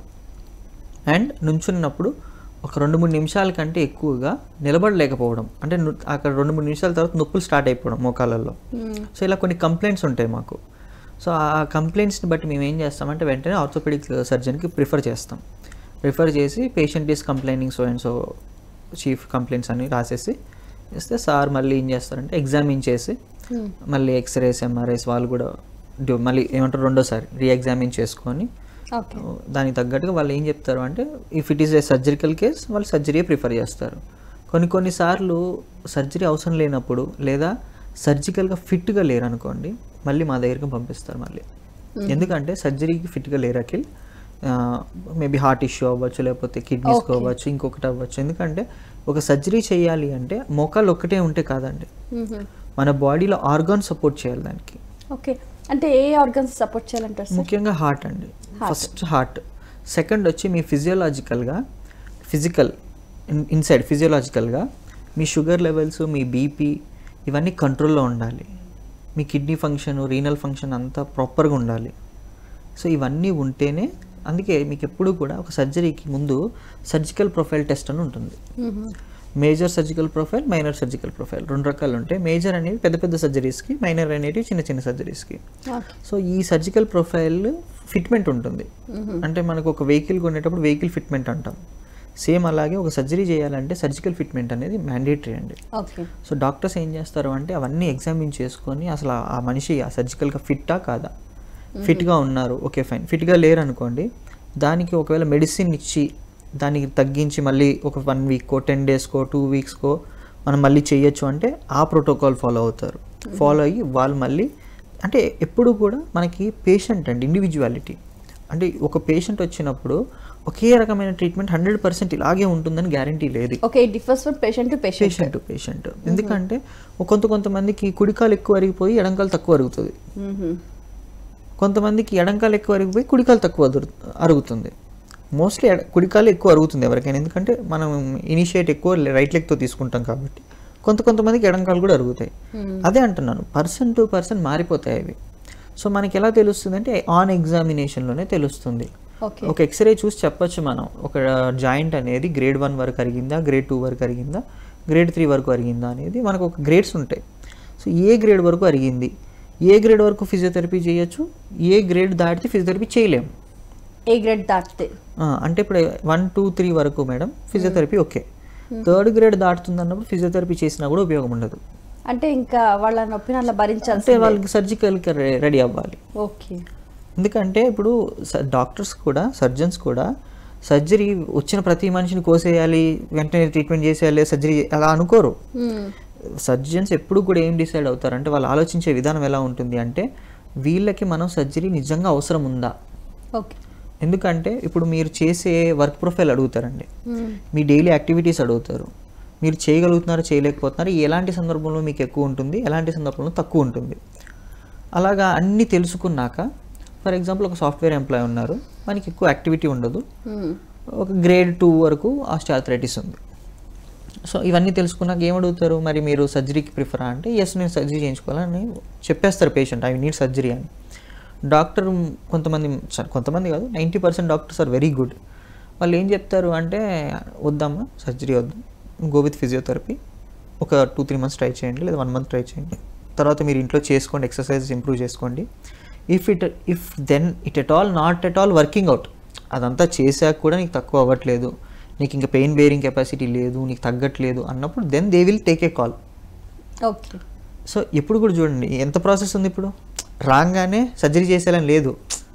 అండ్ నుంచున్నప్పుడు ఒక రెండు మూడు నిమిషాల కంటే ఎక్కువగా నిలబడలేకపోవడం అంటే ను- అక్కడ రెండు మూడు నిమిషాల తర్వాత నొప్పులు స్టార్ట్ అయిపోవడం మోకాళ్ళల్లో మ్మ్. సో ఇలా కొన్ని కంప్లైంట్స్ ఉంటాయి మాకు సో ఆ కంప్లైంట్స్ని బట్టి మేము ఏం చేస్తామంటే వెంటనే ఆర్థోపెడిక్ సర్జన్కి ప్రిఫర్ చేస్తాం ప్రిఫర్ చేసి patient is complaining so and so chief complaints అన్ని రాసేసి ఇస్తే సార్ మళ్ళీ ఏం చేస్తారంటే ఎగ్జామిన్ చేసి మ్మ్. మళ్ళీ ఎక్స్రేస్ ఎంఆర్ఐస్ వాళ్ళు కూడా డ్యూ- మళ్ళీ ఏమంటారు రెండోసారి రీఎగ్జామిన్ చేసుకొని ఓకే దానికి తగ్గట్టుగా వాళ్ళు ఏం చెప్తారు అంటే if it is a surgical case వాళ్ళు సర్జరీయే ప్రిఫర్ చేస్తారు కొన్ని కొన్నిసార్లు సర్జరీ అవసరం లేనప్పుడు లేదా సర్జికల్గా ఫిట్గా లేరు అనుకోండి మళ్ళీ మా దగ్గరికి పంపిస్తారు మళ్ళీ ఎందుకంటే సర్జరీకి ఫిట్గా లేరు అఖిల్ మేబీ హార్ట్ ఇష్యూ అవ్వచ్చు లేకపోతే కిడ్నీస్కి Okay. అవ్వచ్చు ఇంకొకటి అవ్వచ్చు ఎందుకంటే ఒక సర్జరీ చేయాలి అంటే మోకాలు ఒక్కటే ఉంటే కాదండి మ్మ్. మన బాడీలో ఆర్గాన్ సపోర్ట్ చేయాలి దానికి ఓకే అంటే ఏ ఆర్గన్స్ సపోర్ట్ చేయాలంటారు సార్ ముఖ్యంగా హార్ట్ అండి Heart. ఫస్ట్ హార్ట్ సెకండ్ వచ్చి మీ ఫిజియోలాజికల్గా ఫిజికల్ ఇన్సైడ్ ఫిజియోలాజికల్గా మీ షుగర్ లెవెల్స్ మీ బీపీ ఇవన్నీ కంట్రోల్లో ఉండాలి మీ కిడ్నీ ఫంక్షన్ రీనల్ ఫంక్షన్ అంతా ప్రాపర్గా ఉండాలి సో ఇవన్నీ ఉంటేనే అందుకే మీకు ఎప్పుడు కూడా ఒక సర్జరీకి ముందు సర్జికల్ ప్రొఫైల్ టెస్ట్ అని ఉంటుంది మ్మ్. Major surgical profile minor surgical profile రెండు రకాలు ఉంటాయి మేజర్ అనేవి పెద్ద పెద్ద సర్జరీస్కి మైనర్ అనేవి చిన్న చిన్న సర్జరీస్కి ఓకే సో ఈ సర్జికల్ ప్రొఫైల్ ఫిట్మెంట్ ఉంటుంది అంటే మనకు ఒక వెహికల్ కొనేటప్పుడు వెహికల్ ఫిట్మెంట్ అంటాం సేమ్ అలాగే ఒక సర్జరీ చేయాలంటే సర్జికల్ ఫిట్మెంట్ అనేది మ్యాండేటరీ అండి ఓకే సో డాక్టర్స్ ఏం చేస్తారు అంటే అవన్నీ ఎగ్జామిన్ చేసుకొని అసలు ఆ- ఆ మనిషి ఆ సర్జికల్గా ఫిట్టా కాదా ఫిట్గా ఉన్నారు ఓకే ఫైన్ ఫిట్గా లేరు అనుకోండి దానికి ఒకవేళ మెడిసిన్ ఇచ్చి దానికి తగ్గించి మళ్ళీ ఒక వన్ వీక్కో టెన్ డేస్కో టూ వీక్స్కో మనం మళ్ళీ చేయొచ్చు అంటే ఆ ప్రోటోకాల్ ఫాలో అవుతారు ఫాలో అయ్యి వాళ్ళు మళ్ళీ అంటే ఎప్పుడు కూడా మనకి పేషెంట్ అండి ఇండివిజువాలిటీ అంటే ఒక పేషెంట్ వచ్చినప్పుడు ఒకే రకమైన ట్రీట్మెంట్ హండ్రెడ్ పర్సెంట్ ఇలాగే ఉంటుందని గ్యారంటీ లేదు okay differs from patient to patient patient to patient ఎందుకంటే కొంత కొంతమందికి కుడికాలు ఎక్కువ అరిగిపోయి ఎడంకాలు తక్కువ అరుగుతుంది కొంతమందికి ఎడంకాలు ఎక్కువ అరిగిపోయి కుడికాలు తక్కువ అదురు- అరుగుతుంది మోస్ట్లీ కుడికాలు ఎక్కువ అరుగుతుంది ఎవరికైనా ఎందుకంటే మనం ఇనిషియేట్ ఎక్కువ రైట్ లెగ్తో తీసుకుంటాం కాబట్టి కొంత కొంతమందికి ఎడంకాలు కూడా అరుగుతాయి అదే అంటున్నాను పర్సన్ టు పర్సన్ మారిపోతాయి అవి సో మనకి ఎలా తెలుస్తుంది అంటే ఆన్ ఎగ్జామినేషన్లోనే తెలుస్తుంది ఓకే ఒక ఎక్స్రే చూసి చెప్పొచ్చు మనం ఒక జాయింట్ అనేది గ్రేడ్ వన్ వరకు అరిగిందా గ్రేడ్ టూ వరకు అరిగిందా గ్రేడ్ త్రీ వరకు అరిగిందా అనేది మనకు ఒక గ్రేడ్స్ ఉంటాయి సో ఏ గ్రేడ్ వరకు అరిగింది ఏ గ్రేడ్ వరకు ఫిజియోథెరపీ చేయొచ్చు ఏ గ్రేడ్ దాటితే ఫిజియోథెరపీ చేయలేము ఏ గ్రేడ్ దాటితే ఆ, అంటే ఇప్పుడు వన్ టూ త్రీ వరకు madam physiotherapy okay third grade దాటుతుంది అన్నప్పుడు ఫిజియోథెరపీ చేసినా కూడా ఉపయోగం ఉండదు అంటే ఇంకా వాళ్ళ నొప్పిని అలా భరించాల్సి అంటే వాళ్ళకి సర్జికల్కి రెడీ అవ్వాలి ఓకే ఎందుకంటే ఇప్పుడు డాక్టర్స్ కూడా సర్జన్స్ కూడా సర్జరీ వచ్చిన ప్రతి మనిషిని కోసేయాలి వెంటనే ట్రీట్మెంట్ చేసేయాలి సర్జరీ అలా అనుకోరు సర్జన్స్ ఎప్పుడు కూడా ఏం డిసైడ్ అవుతారంటే వాళ్ళు ఆలోచించే విధానం ఎలా ఉంటుంది అంటే వీళ్ళకి మనం సర్జరీ నిజంగా అవసరం ఉందా ఓకే ఎందుకంటే ఇప్పుడు మీరు చేసే వర్క్ ప్రొఫైల్ అడుగుతారండి మీ డైలీ యాక్టివిటీస్ అడుగుతారు మీరు చేయగలుగుతున్నారో చేయలేకపోతున్నారు ఎలాంటి సందర్భంలో మీకు ఎక్కువ ఉంటుంది ఎలాంటి సందర్భంలో తక్కువ ఉంటుంది అలాగా అన్నీ తెలుసుకున్నాక ఫర్ ఎగ్జాంపుల్ ఒక సాఫ్ట్వేర్ ఎంప్లాయ్ ఉన్నారు మనకి ఎక్కువ యాక్టివిటీ ఉండదు ఒక గ్రేడ్ టూ వరకు ఆస్టియాథరైటిస్ ఉంది సో ఇవన్నీ తెలుసుకున్నాక ఏం అడుగుతారు మరి మీరు సర్జరీకి ప్రిఫర్ అంటే ఎస్ నేను సర్జరీ చేయించుకోవాలని చెప్పేస్తారు పేషెంట్ ఐ నీడ్ సర్జరీ అని డాక్టర్ కొంతమంది చ- కొంతమంది కాదు ninety percent doctors are very good వాళ్ళు ఏం చెప్తారు అంటే వద్దమ్మా సర్జరీ వద్దు గో విత్ ఫిజియోథెరపీ ఒక టూ త్రీ మంత్స్ ట్రై చేయండి లేదా వన్ మంత్ ట్రై చేయండి తర్వాత మీరు ఇంట్లో చేసుకోండి ఎక్సర్సైజెస్ ఇంప్రూవ్ చేసుకోండి if it if then it at all not at all working out అదంతా చేశాక కూడా నీకు తక్కువ అవ్వట్లేదు నీకు ఇంకా పెయిన్ బేరింగ్ కెపాసిటీ లేదు నీకు తగ్గట్లేదు అన్నప్పుడు then they will take a call okay so ఎప్పుడు కూడా చూడండి ఎంత ప్రాసెస్ ఉంది ఇప్పుడు రాగానే సర్జరీ చేసేయాలని లేదు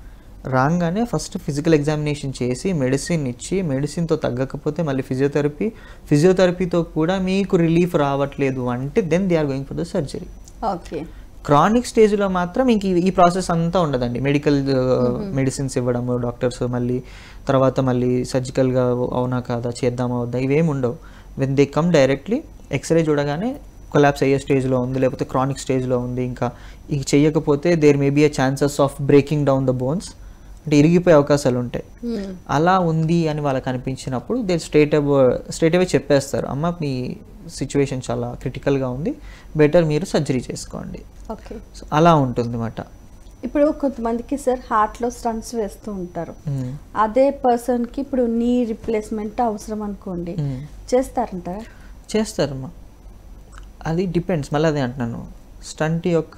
రాగానే ఫస్ట్ ఫిజికల్ ఎగ్జామినేషన్ చేసి మెడిసిన్ ఇచ్చి మెడిసిన్తో తగ్గకపోతే మళ్ళీ ఫిజియోథెరపీ ఫిజియోథెరపీతో కూడా మీకు రిలీఫ్ రావట్లేదు అంటే then they are going for the surgery okay chronic స్టేజ్లో మాత్రం ఇంక ఈ- ఈ ప్రాసెస్ అంతా ఉండదండి మెడికల్ మెడిసిన్స్ ఇవ్వడము డాక్టర్స్ మళ్ళీ తర్వాత మళ్ళీ సర్జికల్గా అవునా కాదా చేద్దామా వద్దా ఇవేం ఉండవు when they come directly x-ray చూడగానే కొలాప్స్ అయ్యే స్టేజ్లో ఉంది లేకపోతే క్రానిక్ స్టేజ్లో ఉంది ఇంకా ఇది చేయకపోతే there may be a chances of breaking down the bones అంటే ఇరిగిపోయే అవకాశాలు ఉంటాయి అలా ఉంది అని వాళ్ళకి అనిపించినప్పుడు దే స్ట్రేట్ స్ట్రేట్ అవే చెప్పేస్తారు అమ్మ మీ సిచ్యువేషన్ చాలా క్రిటికల్గా ఉంది బెటర్ మీరు సర్జరీ చేసుకోండి ఓకే సో అలా ఉంటుంది అన్నమాట ఇప్పుడు కొంతమందికి సార్ హార్ట్లో స్టంట్స్ వేస్తూ ఉంటారు అదే పర్సన్కి ఇప్పుడు నీ రిప్లేస్మెంట్ అవసరం అనుకోండి చేస్తారంటారా చేస్తారమ్మా అది డిపెండ్స్ మళ్ళీ అదే అంటున్నాను స్టంట్ యొక్క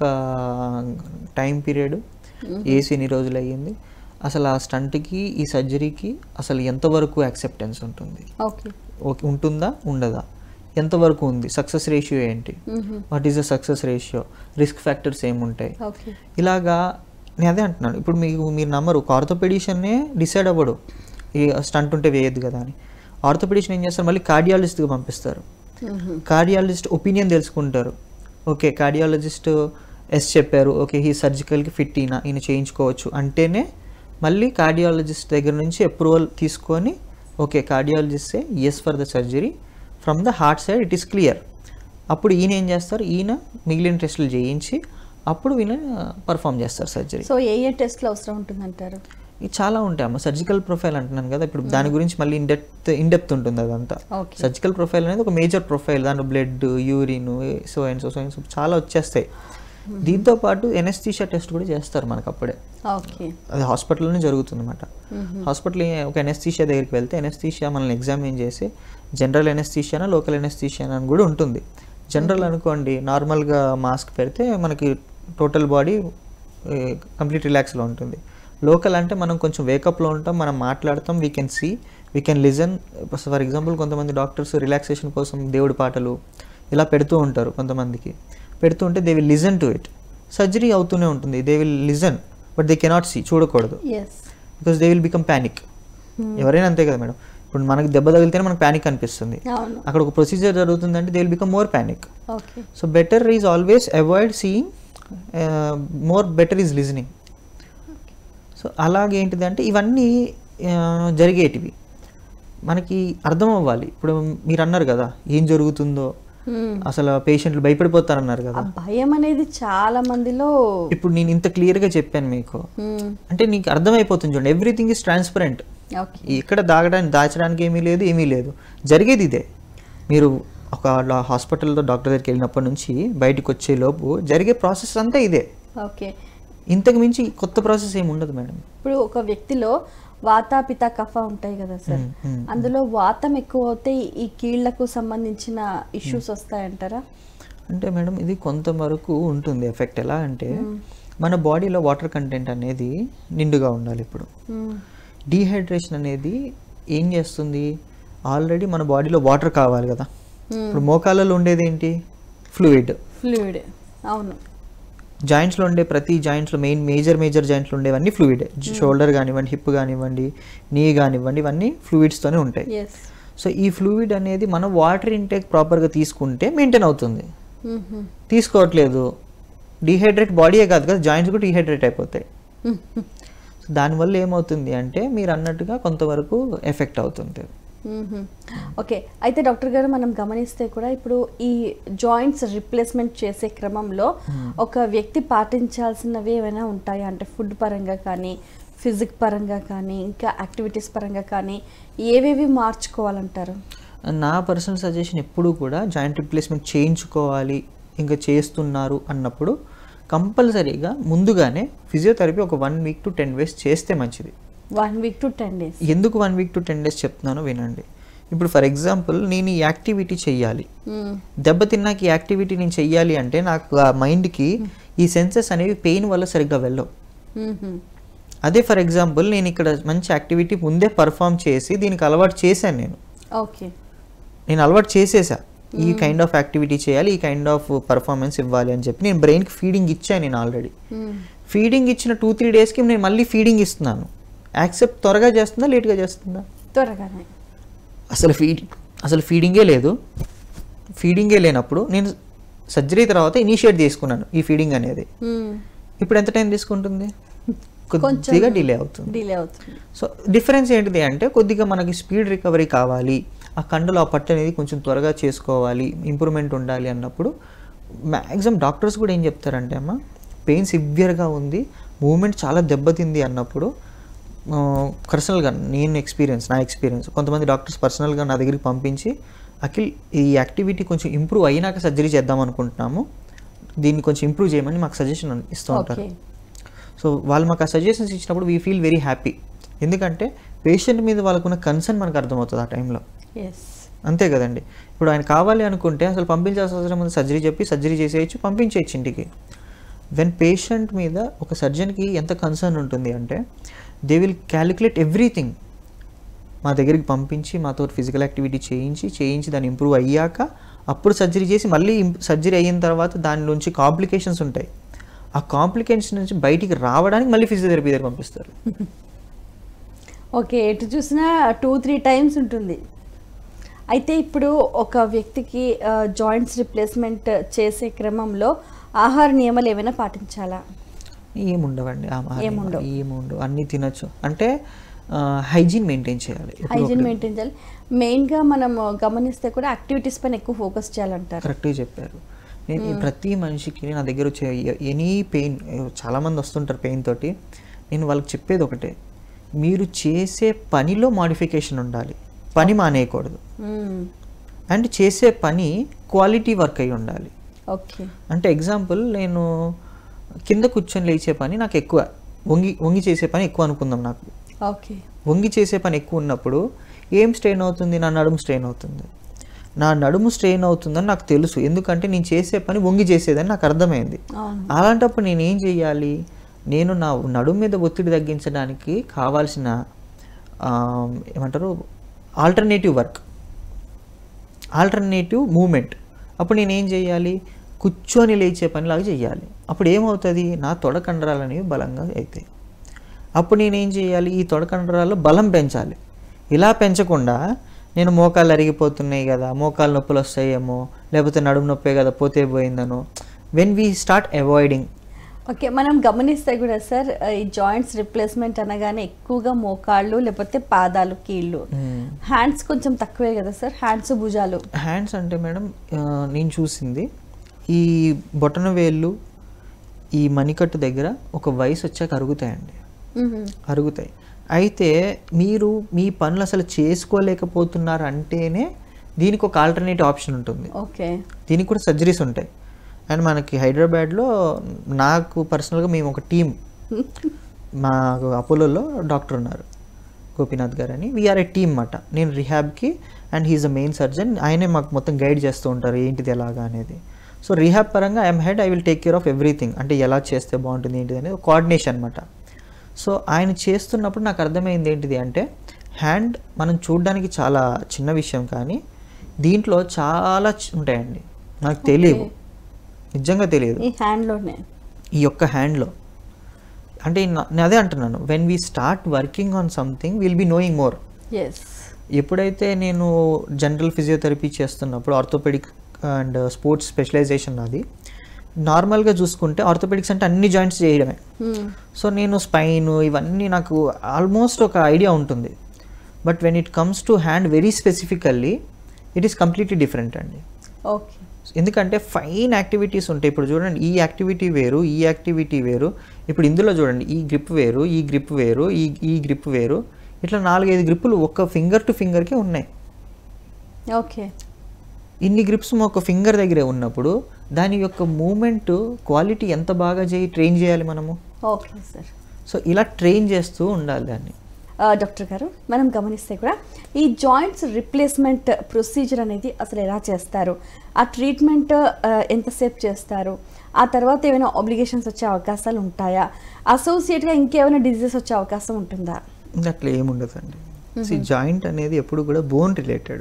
టైం పీరియడ్ ఏసీ ఎన్ని రోజులు అయ్యింది అసలు ఆ స్టంట్కి ఈ సర్జరీకి అసలు ఎంతవరకు యాక్సెప్టెన్స్ ఉంటుంది ఓకే ఓకే ఉంటుందా ఉండదా ఎంతవరకు ఉంది సక్సెస్ రేషియో ఏంటి what is the success ratio risk factors ఏముంటాయి ఓకే ఇలాగా నేను అదే అంటున్నాను ఇప్పుడు మీకు మీరు నమ్మరు ఒక ఆర్థోపెడిషన్నే డిసైడ్ అవ్వడు ఈ స్టంట్ ఉంటే వేయద్దు కదా అని ఆర్థోపెడిషన్ ఏం చేస్తారు మళ్ళీ కార్డియాలజిస్ట్కి పంపిస్తారు కార్డియాలజిస్ట్ ఒపీనియన్ తెలుసుకుంటారు ఓకే కార్డియాలజిస్ట్ ఎస్ చెప్పారు ఓకే ఈ సర్జికల్కి ఫిట్ ఈయన ఈయన చేయించుకోవచ్చు అంటేనే మళ్ళీ కార్డియాలజిస్ట్ దగ్గర నుంచి అప్రూవల్ తీసుకొని ఓకే కార్డియాలజిస్టే yes for the surgery from the heart side it is clear అప్పుడు ఈయన ఏం చేస్తారు ఈయన మిగిలిన టెస్టులు చేయించి అప్పుడు ఈయన పర్ఫామ్ చేస్తారు సర్జరీ సో ఏ ఏ టెస్ట్లు అవసరం ఉంటుందంటారు ఇది చాలా ఉంటాయి అమ్మ సర్జికల్ ప్రొఫైల్ అంటున్నాను కదా ఇప్పుడు దాని గురించి మళ్ళీ ఇన్ డెప్త్ ఇన్ డెప్త్ ఉంటుంది అదంతా ఓకే సర్జికల్ ప్రొఫైల్ అనేది ఒక మేజర్ ప్రొఫైల్ దాంట్లో blood urine so and so so and so చాలా వచ్చేస్తాయి దీంతో పాటు ఎనెస్థీషియా టెస్ట్ కూడా చేస్తారు మనకు అప్పుడే ఓకే అది హాస్పిటల్లోనే జరుగుతుంది అనమాట హాస్పిటల్ ఒక ఎనెస్థీషియా దగ్గరికి వెళ్తే ఎనెస్థీషియా మనల్ని ఎగ్జామిన్ చేసి జనరల్ ఎనెస్థీషియానా లోకల్ ఎనెస్థీషియానా అని కూడా ఉంటుంది జనరల్ అనుకోండి నార్మల్గా మాస్క్ పెడితే మనకి టోటల్ బాడీ కంప్లీట్ రిలాక్స్లో ఉంటుంది లోకల్ అంటే మనం కొంచెం వేకప్లో ఉంటాం మనం మాట్లాడతాం we can see we can listen for example కొంతమంది డాక్టర్స్ రిలాక్సేషన్ కోసం దేవుడి పాటలు ఇలా పెడుతూ ఉంటారు కొంతమందికి పెడుతూ ఉంటే they will listen to it surgery అవుతూనే ఉంటుంది they will listen but they cannot see చూడకూడదు yes because they will become panic ఎవరైనా అంతే కదా మేడం ఇప్పుడు మనకి దెబ్బ తగిలితేనే మనకు ప్యానిక్ అనిపిస్తుంది అవును అక్కడ ఒక ప్రొసీజర్ జరుగుతుందంటే they will become more panic okay so better is always avoid seeing more better is listening so అలాగే ఏంటిది అంటే ఇవన్నీ ఆ, జరిగేటివి మనకి అర్థం అవ్వాలి ఇప్పుడు మీరు అన్నారు కదా ఏం జరుగుతుందో అసలు పేషెంట్లు భయపడిపోతారన్నారు ఆ కదా భయం అనేది చాలా మందిలో ఇప్పుడు నేను ఇంత క్లియర్గా చెప్పాను మీకు మ్మ్. అంటే నీకు అర్థమైపోతుంది చూడండి ఎవ్రీథింగ్ ఇస్ ట్రాన్స్పరెంట్ ఓకే ఇక్కడ దాగడానికి దాచడానికి ఏమీ లేదు ఏమీ లేదు జరిగేది ఇదే మీరు ఒక లా- హాస్పిటల్లో డాక్టర్ దగ్గరికి వెళ్ళినప్పటి నుంచి బయటకు వచ్చే లోపు జరిగే ప్రాసెస్ అంతా ఇదే ఓకే ఇంతకు మించి కొత్త ప్రాసెస్ ఏమి ఉండదు మేడం ఇప్పుడు ఒక వ్యక్తిలో వాత పిత కఫ ఉంటాయి కదా సార్ మ్మ్, మ్మ్. అందులో వాతం ఎక్కువ అవుతే ఈ కీళ్లకు సంబంధించిన ఇష్యూస్ వస్తాయంటారా అంటే మేడం ఇది కొంతవరకు ఉంటుంది ఎఫెక్ట్ ఎలా అంటే మన బాడీలో వాటర్ కంటెంట్ అనేది నిండుగా ఉండాలి ఇప్పుడు మ్మ్. డీహైడ్రేషన్ అనేది ఏం చేస్తుంది ఆల్రెడీ మన బాడీలో వాటర్ కావాలి కదా మ్మ్. ఇప్పుడు మోకాళ్ళలో ఉండేది ఏంటి ఫ్లూయిడ్ ఫ్లూయిడ్ అవును జాయింట్స్లో ఉండే ప్రతి జాయింట్స్లో మెయిన్ మేజర్ మేజర్ జాయింట్లు ఉండేవన్నీ ఫ్లూయిడే షోల్డర్ కానివ్వండి హిప్ కానివ్వండి నీ కానివ్వండి ఇవన్నీ ఫ్లూయిడ్స్తోనే ఉంటాయి ఎస్ సో ఈ ఫ్లూయిడ్ అనేది మనం వాటర్ ఇంటేక్ ప్రాపర్గా తీసుకుంటే మెయింటైన్ అవుతుంది తీసుకోవట్లేదు డీహైడ్రేట్ బాడీయే కాదు కదా జాయింట్స్ కూడా డీహైడ్రేట్ అయిపోతాయి సో దానివల్ల ఏమవుతుంది అంటే మీరు అన్నట్టుగా కొంతవరకు ఎఫెక్ట్ అవుతుంది ఓకే అయితే డాక్టర్ గారు మనం గమనిస్తే కూడా ఇప్పుడు ఈ జాయింట్స్ రిప్లేస్మెంట్ చేసే క్రమంలో ఒక వ్యక్తి పాటించాల్సినవి ఏమైనా ఉంటాయా అంటే ఫుడ్ పరంగా కానీ ఫిజిక్ పరంగా కానీ ఇంకా యాక్టివిటీస్ పరంగా కానీ ఏవేవి మార్చుకోవాలంటారు నా పర్సనల్ సజెషన్ ఎప్పుడూ కూడా జాయింట్ రిప్లేస్మెంట్ చేయించుకోవాలి ఇంకా చేస్తున్నారు అన్నప్పుడు కంపల్సరీగా ముందుగానే ఫిజియోథెరపీ ఒక one week to ten days చేస్తే మంచిది one week to ten days ఎందుకు one week to ten days చెప్తున్నానో వినండి ఇప్పుడు ఫర్ ఎగ్జాంపుల్ నేను ఈ యాక్టివిటీ చెయ్యాలి దెబ్బతిన్నాక ఈ యాక్టివిటీ నేను చెయ్యాలి అంటే నాకు ఆ మైండ్కి ఈ సెన్సెస్ అనేవి పెయిన్ వల్ల సరిగ్గా వెళ్ళవు అదే ఫర్ ఎగ్జాంపుల్ నేను ఇక్కడ మంచి యాక్టివిటీ ముందే పర్ఫామ్ చేసి దీనికి అలవాటు చేశాను నేను ఓకే నేను అలవాటు చేసేసా ఈ కైండ్ ఆఫ్ యాక్టివిటీ చేయాలి ఈ కైండ్ ఆఫ్ పర్ఫార్మెన్స్ ఇవ్వాలి అని చెప్పి నేను బ్రెయిన్కి ఫీడింగ్ ఇచ్చాను నేను ఆల్రెడీ ఫీడింగ్ ఇచ్చిన టూ త్రీ డేస్కి నేను మళ్ళీ ఫీడింగ్ ఇస్తున్నాను యాక్సెప్ట్ త్వరగా చేస్తుందా లేట్గా చేస్తుందా త్వరగానే అసలు ఫీడింగ్ అసలు ఫీడింగే లేదు ఫీడింగే లేనప్పుడు నేను సర్జరీ తర్వాత ఇనిషియేట్ చేసుకున్నాను ఈ ఫీడింగ్ అనేది ఇప్పుడు ఎంత టైం తీసుకుంటుంది కొద్దిగా డిలే అవుతుంది డిలే అవుతుంది సో డిఫరెన్స్ ఏంటిది అంటే కొద్దిగా మనకి స్పీడ్ రికవరీ కావాలి ఆ కండలో ఆ పట్టు అనేది కొంచెం త్వరగా చేసుకోవాలి ఇంప్రూవ్మెంట్ ఉండాలి అన్నప్పుడు మ్యాక్సిమం డాక్టర్స్ కూడా ఏం చెప్తారంటే అమ్మ పెయిన్ సివియర్గా ఉంది మూమెంట్ చాలా దెబ్బతింది అన్నప్పుడు పర్సనల్గా నేను ఎక్స్పీరియన్స్ నా ఎక్స్పీరియన్స్ కొంతమంది డాక్టర్స్ పర్సనల్గా నా దగ్గరికి పంపించి అఖిల్ ఈ యాక్టివిటీ కొంచెం ఇంప్రూవ్ అయినాక సర్జరీ చేద్దాం అనుకుంటున్నాము దీన్ని కొంచెం ఇంప్రూవ్ చేయమని మాకు సజెషన్ ఇస్తూ ఉంటారు ఓకే సో వాళ్ళు మాకు ఆ సజెషన్స్ ఇచ్చినప్పుడు వీ ఫీల్ వెరీ హ్యాపీ ఎందుకంటే పేషెంట్ మీద వాళ్ళకున్న కన్సర్న్ మనకు అర్థమవుతుంది ఆ టైంలో ఎస్ అంతే కదండి ఇప్పుడు ఆయన కావాలి అనుకుంటే అసలు పంపించాల్సిన అవసరం ఉంది సర్జరీ చెప్పి సర్జరీ చేసేయచ్చు పంపించేయచ్చు ఇంటికి వెన్ పేషెంట్ మీద ఒక సర్జన్కి ఎంత కన్సర్న్ ఉంటుంది అంటే దే విల్ క్యాలిక్యులేట్ ఎవ్రీథింగ్ మా దగ్గరికి పంపించి మాతో ఫిజికల్ యాక్టివిటీ చేయించి చేయించి దాన్ని ఇంప్రూవ్ అయ్యాక అప్పుడు సర్జరీ చేసి మళ్ళీ సర్జరీ అయిన తర్వాత దాని నుంచి కాంప్లికేషన్స్ ఉంటాయి ఆ కాంప్లికేషన్ నుంచి బయటికి రావడానికి మళ్ళీ ఫిజియోథెరపీ దగ్గర పంపిస్తారు ఓకే ఎటు చూసినా టూ త్రీ టైమ్స్ ఉంటుంది అయితే ఇప్పుడు ఒక వ్యక్తికి జాయింట్స్ రిప్లేస్మెంట్ చేసే క్రమంలో ఆహార నియమాలు ఏమైనా పాటించాలా ఏముండవండి ఆ మాట ఏముండవు. ఏముండవు అన్నీ తినొచ్చు అంటే హైజీన్ మెయింటైన్ చేయాలి ఎప్పుడూ హైజీన్ ఒకటి. మెయింటైన్ చేయాలి మెయిన్గా మనం గమనిస్తే కూడా యాక్టివిటీస్ పైన ఎక్కువ ఫోకస్ చేయాలంటారు కరెక్ట్గా చెప్పారు నేను ఈ ప్రతి మనిషికి నా దగ్గర వచ్చే ఎనీ పెయిన్ చాలామంది వస్తుంటారు పెయిన్ తోటి నేను వాళ్ళకి చెప్పేది ఒకటే మీరు చేసే పనిలో మాడిఫికేషన్ ఉండాలి పని మానేయకూడదు మ్మ్. అండ్ చేసే పని క్వాలిటీ వర్క్ అయి ఉండాలి ఓకే అంటే ఎగ్జాంపుల్ నేను కింద కూర్చొని లేచే పని నాకు ఎక్కువ వంగి వంగి చేసే పని ఎక్కువ అనుకుందాం నాకు ఓకే వంగి చేసే పని ఎక్కువ ఉన్నప్పుడు ఏం స్ట్రెయిన్ అవుతుంది నా నడుము స్ట్రెయిన్ అవుతుంది నా నడుము స్ట్రెయిన్ అవుతుందని నాకు తెలుసు ఎందుకంటే నేను చేసే పని వంగి చేసేదని నాకు అర్థమైంది అవును అలాంటప్పుడు నేను ఏం చేయాలి నేను నా నడుము మీద ఒత్తిడి తగ్గించడానికి కావాల్సిన ఆ, ఏమంటారు ఆల్టర్నేటివ్ వర్క్ ఆల్టర్నేటివ్ మూమెంట్ అప్పుడు నేను ఏం చేయాలి కూర్చొని లేచే పనిలాగా చేయాలి అప్పుడు ఏమవుతుంది నా తొడ కండరాలు అనేవి బలంగా అవుతాయి అప్పుడు నేనేం చేయాలి ఈ తొడ కండరాల్లో బలం పెంచాలి ఇలా పెంచకుండా నేను మోకాళ్ళు అరిగిపోతున్నాయి కదా మోకాలు నొప్పులు వస్తాయేమో లేకపోతే నడుము నొప్పే కదా పోతే పోయిందనో when we start avoiding okay మనం గమనిస్తే కూడా సార్ ఈ జాయింట్స్ రిప్లేస్మెంట్ అనగానే ఎక్కువగా మోకాళ్ళు లేకపోతే పాదాలు కీళ్ళు హ్యాండ్స్ కొంచెం తక్కువే కదా సార్ హ్యాండ్స్ భుజాలు హ్యాండ్స్ అంటే మేడం ఆ, నేను చూసింది ఈ బొటన వేళ్ళు ఈ మణికట్టు దగ్గర ఒక వయసు వచ్చాక అరుగుతాయండి మ్మ్. అరుగుతాయి అయితే మీరు మీ పనులు అసలు చేసుకోలేకపోతున్నారు అంటేనే దీనికి ఒక ఆల్టర్నేటివ్ ఆప్షన్ ఉంటుంది ఓకే దీనికి కూడా సర్జరీస్ ఉంటాయి అండ్ మనకి హైదరాబాద్లో నాకు పర్సనల్గా మేము ఒక టీం మాకు అపోలోలో డాక్టర్ ఉన్నారు గోపీనాథ్ గారు అని వీఆర్ ఏ టీమ్ అన్నమాట నేను రిహాబ్కి and he's a main surgeon ఆయనే మాకు మొత్తం గైడ్ చేస్తూ ఉంటారు ఏంటిది ఎలాగా అనేది సో రిహాబ్ పరంగా I'm head I will take care of everything అంటే ఎలా చేస్తే బాగుంటుంది ఏంటిది అనేది కోఆర్డినేషన్ అనమాట సో ఆయన చేస్తున్నప్పుడు నాకు అర్థమైంది ఏంటిది అంటే హ్యాండ్ మనం చూడడానికి చాలా చిన్న విషయం కానీ దీంట్లో చాలా చ- ఉంటాయండి నాకు తెలియవు నిజంగా తెలియదు ఈ హ్యాండ్లోనే ఈ యొక్క హ్యాండ్లో అంటే నా- నేను అదే అంటున్నాను when we start working on something will be knowing more yes ఎప్పుడైతే నేను జనరల్ ఫిజియోథెరపీ చేస్తున్నప్పుడు ఆర్థోపెడిక్ అండ్ స్పోర్ట్స్ స్పెషలైజేషన్ నాది నార్మల్గా చూసుకుంటే ఆర్థోపెడిక్స్ అంటే అన్ని జాయింట్స్ చేయడమే సో నేను స్పైన్ ఇవన్నీ నాకు ఆల్మోస్ట్ ఒక ఐడియా ఉంటుంది but when it comes to hand very specifically it is completely different అండి ఓకే ఎందుకంటే ఫైన్ యాక్టివిటీస్ ఉంటాయి ఇప్పుడు చూడండి ఈ యాక్టివిటీ వేరు ఈ యాక్టివిటీ వేరు ఇప్పుడు ఇందులో చూడండి ఈ గ్రిప్ వేరు ఈ గ్రిప్ వేరు ఈ ఈ గ్రిప్ వేరు ఇట్లా నాలుగైదు గ్రిప్పులు ఒక్క ఫింగర్ టు ఫింగర్కే ఉన్నాయి ఓకే ఇన్ని గ్రిప్స్ ఒక ఫింగర్ దగ్గరే ఉన్నప్పుడు దాని యొక్క మూమెంట్ క్వాలిటీ ఎంత బాగా చేయి ట్రైన్ చేయాలి మనము ఓకే సార్ సో ఇలా ట్రైన్ చేస్తూ ఉండాలి దాన్ని డాక్టర్ గారు మనం గమనిస్తే కూడా ఈ జాయింట్స్ రిప్లేస్మెంట్ ప్రొసీజర్ అనేది అసలు ఎలా చేస్తారు ఆ ట్రీట్మెంట్ ఎంతసేపు చేస్తారు ఆ తర్వాత ఏమైనా ఆబ్లిగేషన్స్ వచ్చే అవకాశాలు ఉంటాయా అసోసియేట్గా ఇంకేమైనా డిజీజెస్ వచ్చే అవకాశం ఉంటుందా ఇంకా అట్లా ఏముండదండి సి జాయింట్ అనేది ఎప్పుడు కూడా bone related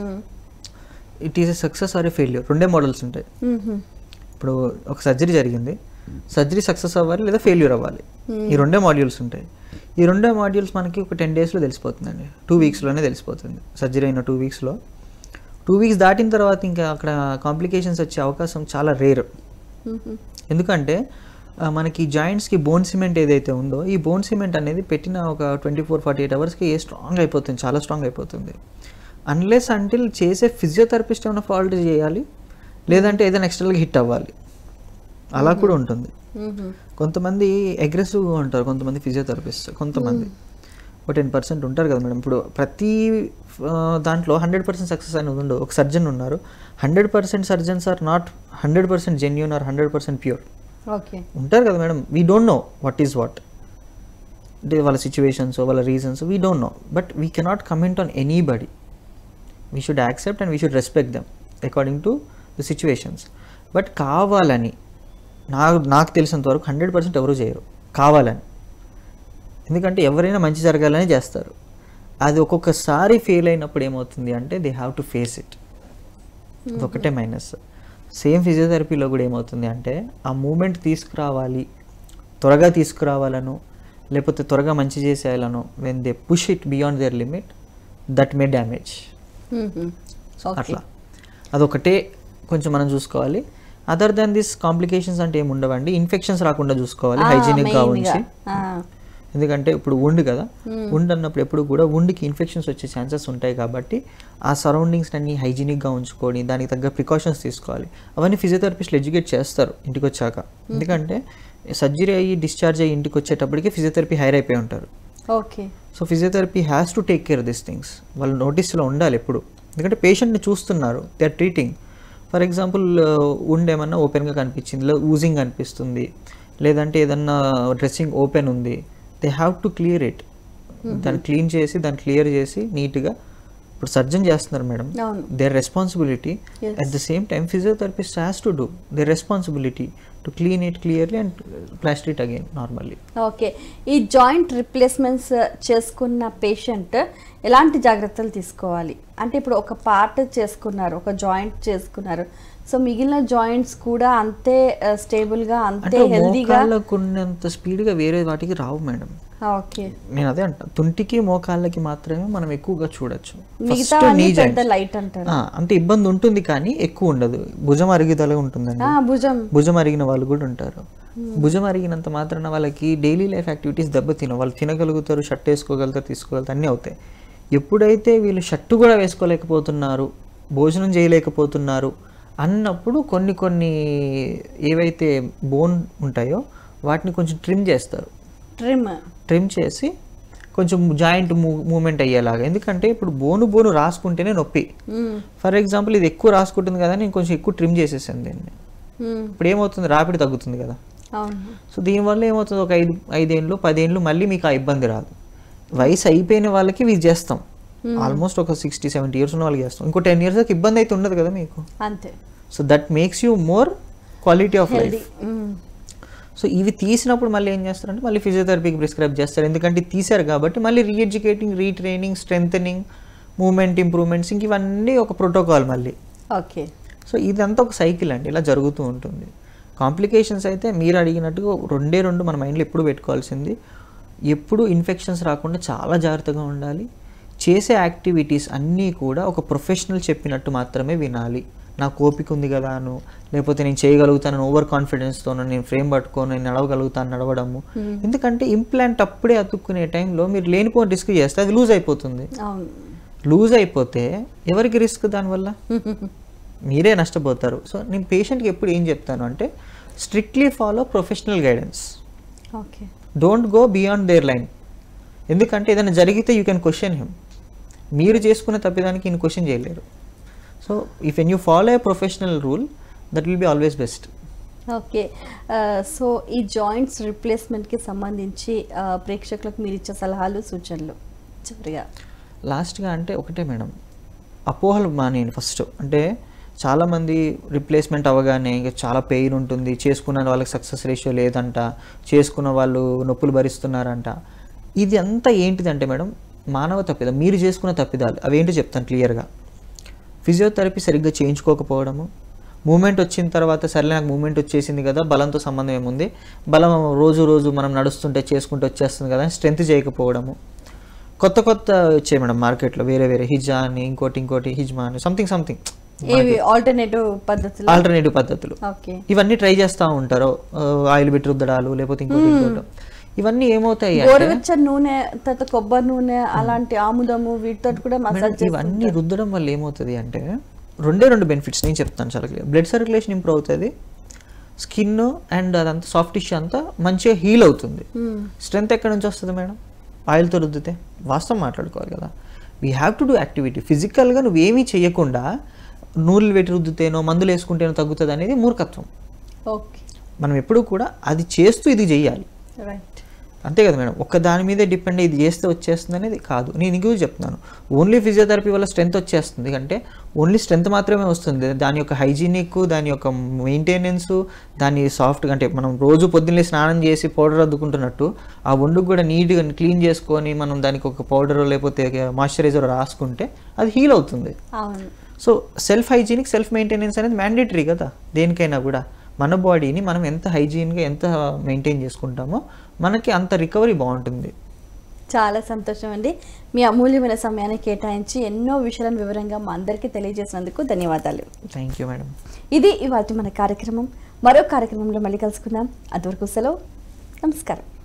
it is a success or a failure రెండే మోడల్స్ ఉంటాయి ఇప్పుడు ఒక సర్జరీ జరిగింది సర్జరీ సక్సెస్ అవ్వాలి లేదా ఫెయిల్యూర్ అవ్వాలి ఈ రెండే మాడ్యూల్స్ ఉంటాయి ఈ రెండే మాడ్యూల్స్ మనకి ఒక టెన్ డేస్లో తెలిసిపోతుందండి టూ వీక్స్లోనే తెలిసిపోతుంది సర్జరీ అయిన టూ వీక్స్లో టూ వీక్స్ దాటిన తర్వాత ఇంకా అక్కడ కాంప్లికేషన్స్ వచ్చే అవకాశం చాలా రేర్ ఎందుకంటే ఆ, మనకి జాయింట్స్కి బోన్ సిమెంట్ ఏదైతే ఉందో ఈ బోన్ సిమెంట్ అనేది పెట్టిన ఒక ట్వంటీ ఫోర్ ఫార్టీ ఎయిట్ అవర్స్కి ఏ స్ట్రాంగ్ అయిపోతుంది చాలా స్ట్రాంగ్ అయిపోతుంది అన్లెస్ అంటిల్ చేసే ఫిజియోథెరపిస్ట్ ఏమైనా ఫాల్ట్ చేయాలి లేదంటే ఏదైనా ఎక్స్ట్రాగా హిట్ అవ్వాలి అలా కూడా ఉంటుంది కొంతమంది అగ్రెసివ్గా ఉంటారు కొంతమంది ఫిజియోథెరపిస్ట్ కొంతమంది ఒక టెన్ పర్సెంట్ ఉంటారు కదా మేడం ఇప్పుడు ప్రతి ఆ, దాంట్లో హండ్రెడ్ పర్సెంట్ సక్సెస్ అనేది ఉండదు ఒక సర్జన్ ఉన్నారు hundred percent surgeons are not hundred percent genuine or hundred percent pure okay ఉంటారు కదా madam we don't know what is what అంటే వాళ్ళ సిచ్యువేషన్స్ వాళ్ళ reasons we don't know but we cannot comment on anybody we should accept and we should respect them according to the situations but కావాలని నా నాకు తెలిసినంత వరకు hundred percent ఎవరు చేయరు కావాలని ఎందుకంటే ఎవరైనా మంచి జరగాలని చేస్తారు అది ఒక్కొక్కసారి ఫెయిల్ అయినప్పుడు ఏమవుతుంది అంటే they have to face it అదొకటే మైనస్ సేమ్ ఫిజియోథెరపీలో కూడా ఏమవుతుంది అంటే ఆ మూమెంట్ తీసుకురావాలి త్వరగా తీసుకురావాలను లేకపోతే త్వరగా మంచి చేసేయాలను when they push it beyond their limit that may damage okay అట్లా అదొకటే కొంచెం మనం చూసుకోవాలి అదర్ దాన్ దిస్ కాంప్లికేషన్స్ అంటే ఏమి ఉండవండి ఇన్ఫెక్షన్స్ రాకుండా చూసుకోవాలి హైజీనిక్గా ఉంచి ఎందుకంటే ఇప్పుడు ఉండు కదా ఉండు అన్నప్పుడు ఎప్పుడు కూడా ఉండికి ఇన్ఫెక్షన్స్ వచ్చే ఛాన్సెస్ ఉంటాయి కాబట్టి ఆ సరౌండింగ్స్ అన్ని హైజీనిక్గా ఉంచుకొని దానికి తగ్గ ప్రికాషన్స్ తీసుకోవాలి అవన్నీ ఫిజియోథెరపిస్ట్లు ఎడ్యుకేట్ చేస్తారు ఇంటికి వచ్చాక ఎందుకంటే సర్జరీ అయ్యి డిశ్చార్జ్ అయ్యి ఇంటికి వచ్చేటప్పటికి ఫిజియోథెరపీ హైర్ అయిపోయి ఉంటారు okay so physiotherapy has to take care this things వాళ్ళు నోటీస్లో ఉండాలి ఎప్పుడు ఎందుకంటే పేషెంట్ని చూస్తున్నారు they are treating for example wound ఏమన్నా ఓపెన్గా కనిపించింది లేదా ఊజింగ్ అనిపిస్తుంది లేదంటే ఏదన్నా డ్రెస్సింగ్ ఓపెన్ ఉంది they have to clear it దాన్ని క్లీన్ చేసి దాన్ని క్లియర్ చేసి నీట్గా ఇప్పుడు సర్జన్ చేస్తున్నారు మేడం అవును their responsibility Yes. At the same time physiotherapist has to do their responsibility to clean it clearly and plaster it again normally okay ఈ joint replacements చేసుకున్న పేషెంట్ ఎలాంటి జాగ్రత్తలు తీసుకోవాలి అంటే ఇప్పుడు ఒక పార్ట్ చేసుకున్నారు ఒక జాయింట్ చేసుకున్నారు సో మిగిలిన జాయింట్స్ కూడా అంతే స్టేబుల్గా అంతే అంటే హెల్దీగా మోకాళ్ళకు ఉన్నంత స్పీడ్గా వేరే వాటికి రావు మేడం ఓకే నేను అదే అంట తుంటికి మోకాళ్ళకి మాత్రమే మనం ఎక్కువగా చూడొచ్చు మిగతా First అన్ని knee పెద్ద joints. లైట్ అంటారు ఆ, అంటే ఇబ్బంది ఉంటుంది కానీ ఎక్కువ ఉండదు భుజం అరిగిదల ఉంటుందండి ఆ, భుజం భుజం అరిగిన వాళ్ళు కూడా ఉంటారు భుజం అరిగినంత మాత్రాన వాళ్ళకి డైలీ లైఫ్ యాక్టివిటీస్ దెబ్బతిన వాళ్ళు తినగలుగుతారు షర్ట్ వేసుకోగలుగుతారు తీసుకోగలుగుతారు అన్నీ అవుతాయి ఎప్పుడైతే వీళ్ళు షర్టు కూడా వేసుకోలేకపోతున్నారు భోజనం చేయలేకపోతున్నారు అన్నప్పుడు కొన్ని కొన్ని ఏవైతే బోన్ ఉంటాయో వాటిని కొంచెం ట్రిమ్ చేస్తారు ట్రిమ్ ట్రిమ్ చేసి కొంచెం జాయింట్ మూమెంట్ అయ్యేలాగా ఎందుకంటే ఇప్పుడు బోను బోను రాసుకుంటేనే నొప్పి ఫర్ ఎగ్జాంపుల్ ఇది ఎక్కువ రాసుకుంటుంది కదా నేను కొంచెం ఎక్కువ ట్రిమ్ చేసేసాను దీన్ని ఇప్పుడు ఏమవుతుంది రాపిడి తగ్గుతుంది కదా అవును సో దీనివల్ల ఏమవుతుంది ఒక ఐదు ఐదేళ్ళు పదేళ్ళు మళ్ళీ మీకు ఆ ఇబ్బంది రాదు వయసు అయిపోయిన వాళ్ళకి ఇది చేస్తాం ఆల్మోస్ట్ ఒక సిక్స్టీ సెవెంటీ ఇయర్స్ ఉన్న వాళ్ళకి చేస్తాం ఇంకో టెన్ ఇయర్స్ దాకా ఇబ్బంది అయితే ఉండదు కదా మీకు అంతే so that makes you more quality of life healthy so ఇవి తీసినప్పుడు మళ్ళీ ఏం చేస్తారంటే మళ్ళీ ఫిజియోథెరపీకి ప్రిస్క్రైబ్ చేస్తారు ఎందుకంటే ఇది తీశారు కాబట్టి మళ్ళీ re-educating retraining strength movement improvements ఇంక ఇవన్నీ ఒక ప్రోటోకాల్ మళ్ళీ ఓకే సో ఇదంతా ఒక సైకిల్ అండి ఇలా జరుగుతూ ఉంటుంది కాంప్లికేషన్స్ అయితే మీరు అడిగినట్టుగా రెండే రెండు మన మైండ్లో ఎప్పుడు పెట్టుకోవాల్సింది ఎప్పుడు ఇన్ఫెక్షన్స్ రాకుండా చాలా జాగ్రత్తగా ఉండాలి చేసే యాక్టివిటీస్ అన్నీ కూడా ఒక ప్రొఫెషనల్ చెప్పినట్టు మాత్రమే వినాలి నాకు ఓపిక ఉంది కదా అను లేకపోతే నేను చేయగలుగుతాను ఓవర్ కాన్ఫిడెన్స్తో నేను ఫ్రేమ్ పట్టుకొని నేను నడవగలుగుతాను నడవడము ఎందుకంటే ఇంప్లాంట్ అప్పుడే అతుక్కునే టైంలో మీరు లేనిపోని రిస్క్ చేస్తే అది లూజ్ అయిపోతుంది అవును లూజ్ అయిపోతే ఎవరికి రిస్క్ దానివల్ల మీరే నష్టపోతారు సో నేను పేషెంట్కి ఎప్పుడు ఏం చెప్తాను అంటే strictly follow professional guidance okay don't go beyond their line ఎందుకంటే ఏదైనా జరిగితే యూ కెన్ క్వశ్చన్ హిమ్ మీరు చేసుకున్న తప్పిదానికి ఈయన క్వశ్చన్ చేయలేరు so if and you follow a professional rule that will be always best okay so ఈ జాయింట్స్ రిప్లేస్మెంట్కి సంబంధించి ఆ, ప్రేక్షకులకు మీరు ఇచ్చే సలహాలు సూచనలు చివరిగా లాస్ట్గా అంటే ఒకటే మేడం అపోహలు మానేయండి ఫస్ట్ అంటే చాలామంది రిప్లేస్మెంట్ అవ్వగానే ఇంకా చాలా పెయిన్ ఉంటుంది చేసుకున్న వాళ్ళకి సక్సెస్ రేషియో లేదంట చేసుకున్న వాళ్ళు నొప్పులు భరిస్తున్నారంట ఇది అంతా ఏంటిదంటే మేడం మానవ తప్పిదం మీరు చేసుకున్న తప్పిదాలు అవేంటో చెప్తాను క్లియర్గా ఫిజియోథెరపీ సరిగ్గా చేయించుకోకపోవడము మూమెంట్ వచ్చిన తర్వాత సరే నాకు మూమెంట్ వచ్చేసింది కదా బలంతో సంబంధం ఏముంది బలం రోజు రోజు మనం నడుస్తుంటే చేసుకుంటూ వచ్చేస్తుంది కదా స్ట్రెంత్ చేయకపోవడము కొత్త కొత్త వచ్చాయి మేడం మార్కెట్లో వేరే వేరే హిజా అని ఇంకోటి ఇంకోటి హిజ్మా అని సంథింగ్ సంథింగ్ ఏవి ఆల్టర్నేటివ్ పద్ధతులు ఆల్టర్నేటివ్ పద్ధతులు ఓకే ఇవన్నీ ట్రై చేస్తూ ఉంటారు ఆ, ఆయిల్ పెట్టి రుద్దడాలు లేకపోతే ఇంకోటి ఇంకోటి ఇవన్నీ ఏమవుతాయి అంటే గోరువెచ్చని నూనె తర్వాత కొబ్బరి నూనె అలాంటి ఆముదము వీటితో కూడా మసాజ్ మేడం, ఇవన్నీ రుద్దడం వల్ల ఏమవుతుంది అంటే రెండే రెండు బెనిఫిట్స్ నేను చెప్తాను చాలా క్లియర్ బ్లడ్ సర్క్యులేషన్ ఇంప్రూవ్ అవుతుంది స్కిన్ అండ్ అదంతా సాఫ్ట్ టిష్యూ అంతా మంచిగా హీల్ అవుతుంది స్ట్రెంత్ ఎక్కడి నుంచి వస్తుంది మేడం ఆయిల్తో రుద్దితే వాస్తవం మాట్లాడుకోవాలి కదా we have to do activity ఫిజికల్గా నువ్వేమీ చేయకుండా నూనెలు పెట్టి రుద్దితేనో మందులు వేసుకుంటేనో తగ్గుతుంది అనేది మూర్ఖత్వం ఓకే మనం ఎప్పుడూ కూడా అది చేస్తూ ఇది చేయాలి రైట్ అంతే కదా మేడం ఒక్క దాని మీదే డిపెండ్ ఇది చేస్తే వచ్చేస్తుంది అనేది కాదు నేను ఇంకూ చెప్తున్నాను ఓన్లీ ఫిజియోథెరపీ వల్ల స్ట్రెంత్ వచ్చేస్తుంది అంటే ఓన్లీ స్ట్రెంత్ మాత్రమే వస్తుంది దాని యొక్క హైజీనిక్ దాని యొక్క మెయింటెనెన్స్ దాని సాఫ్ట్గా అంటే మనం రోజు పొద్దున్నే స్నానం చేసి పౌడర్ అద్దుకుంటున్నట్టు ఆ ఒండుకు కూడా నీట్గా క్లీన్ చేసుకొని మనం దానికి ఒక పౌడర్ లేకపోతే మాయిశ్చరైజర్ రాసుకుంటే అది హీల్ అవుతుంది అవును so self hygienic self maintenance అనేది మ్యాండేటరీ కదా దేనికైనా కూడా మన బాడీని మనం ఎంత హైజీన్గా ఎంత మెయింటైన్ చేసుకుంటామో మనకి అంత రికవరీ బాగుంటుంది చాలా సంతోషం అండి మీ అమూల్యమైన సమయాన్ని కేటాయించి ఎన్నో విషయాలను వివరంగా మా అందరికీ తెలియజేసినందుకు ధన్యవాదాలు థ్యాంక్ యూ మేడం ఇది ఇవాటి మన కార్యక్రమం మరో కార్యక్రమంలో మళ్ళీ కలుసుకుందాం అంతవరకు సెలవు నమస్కారం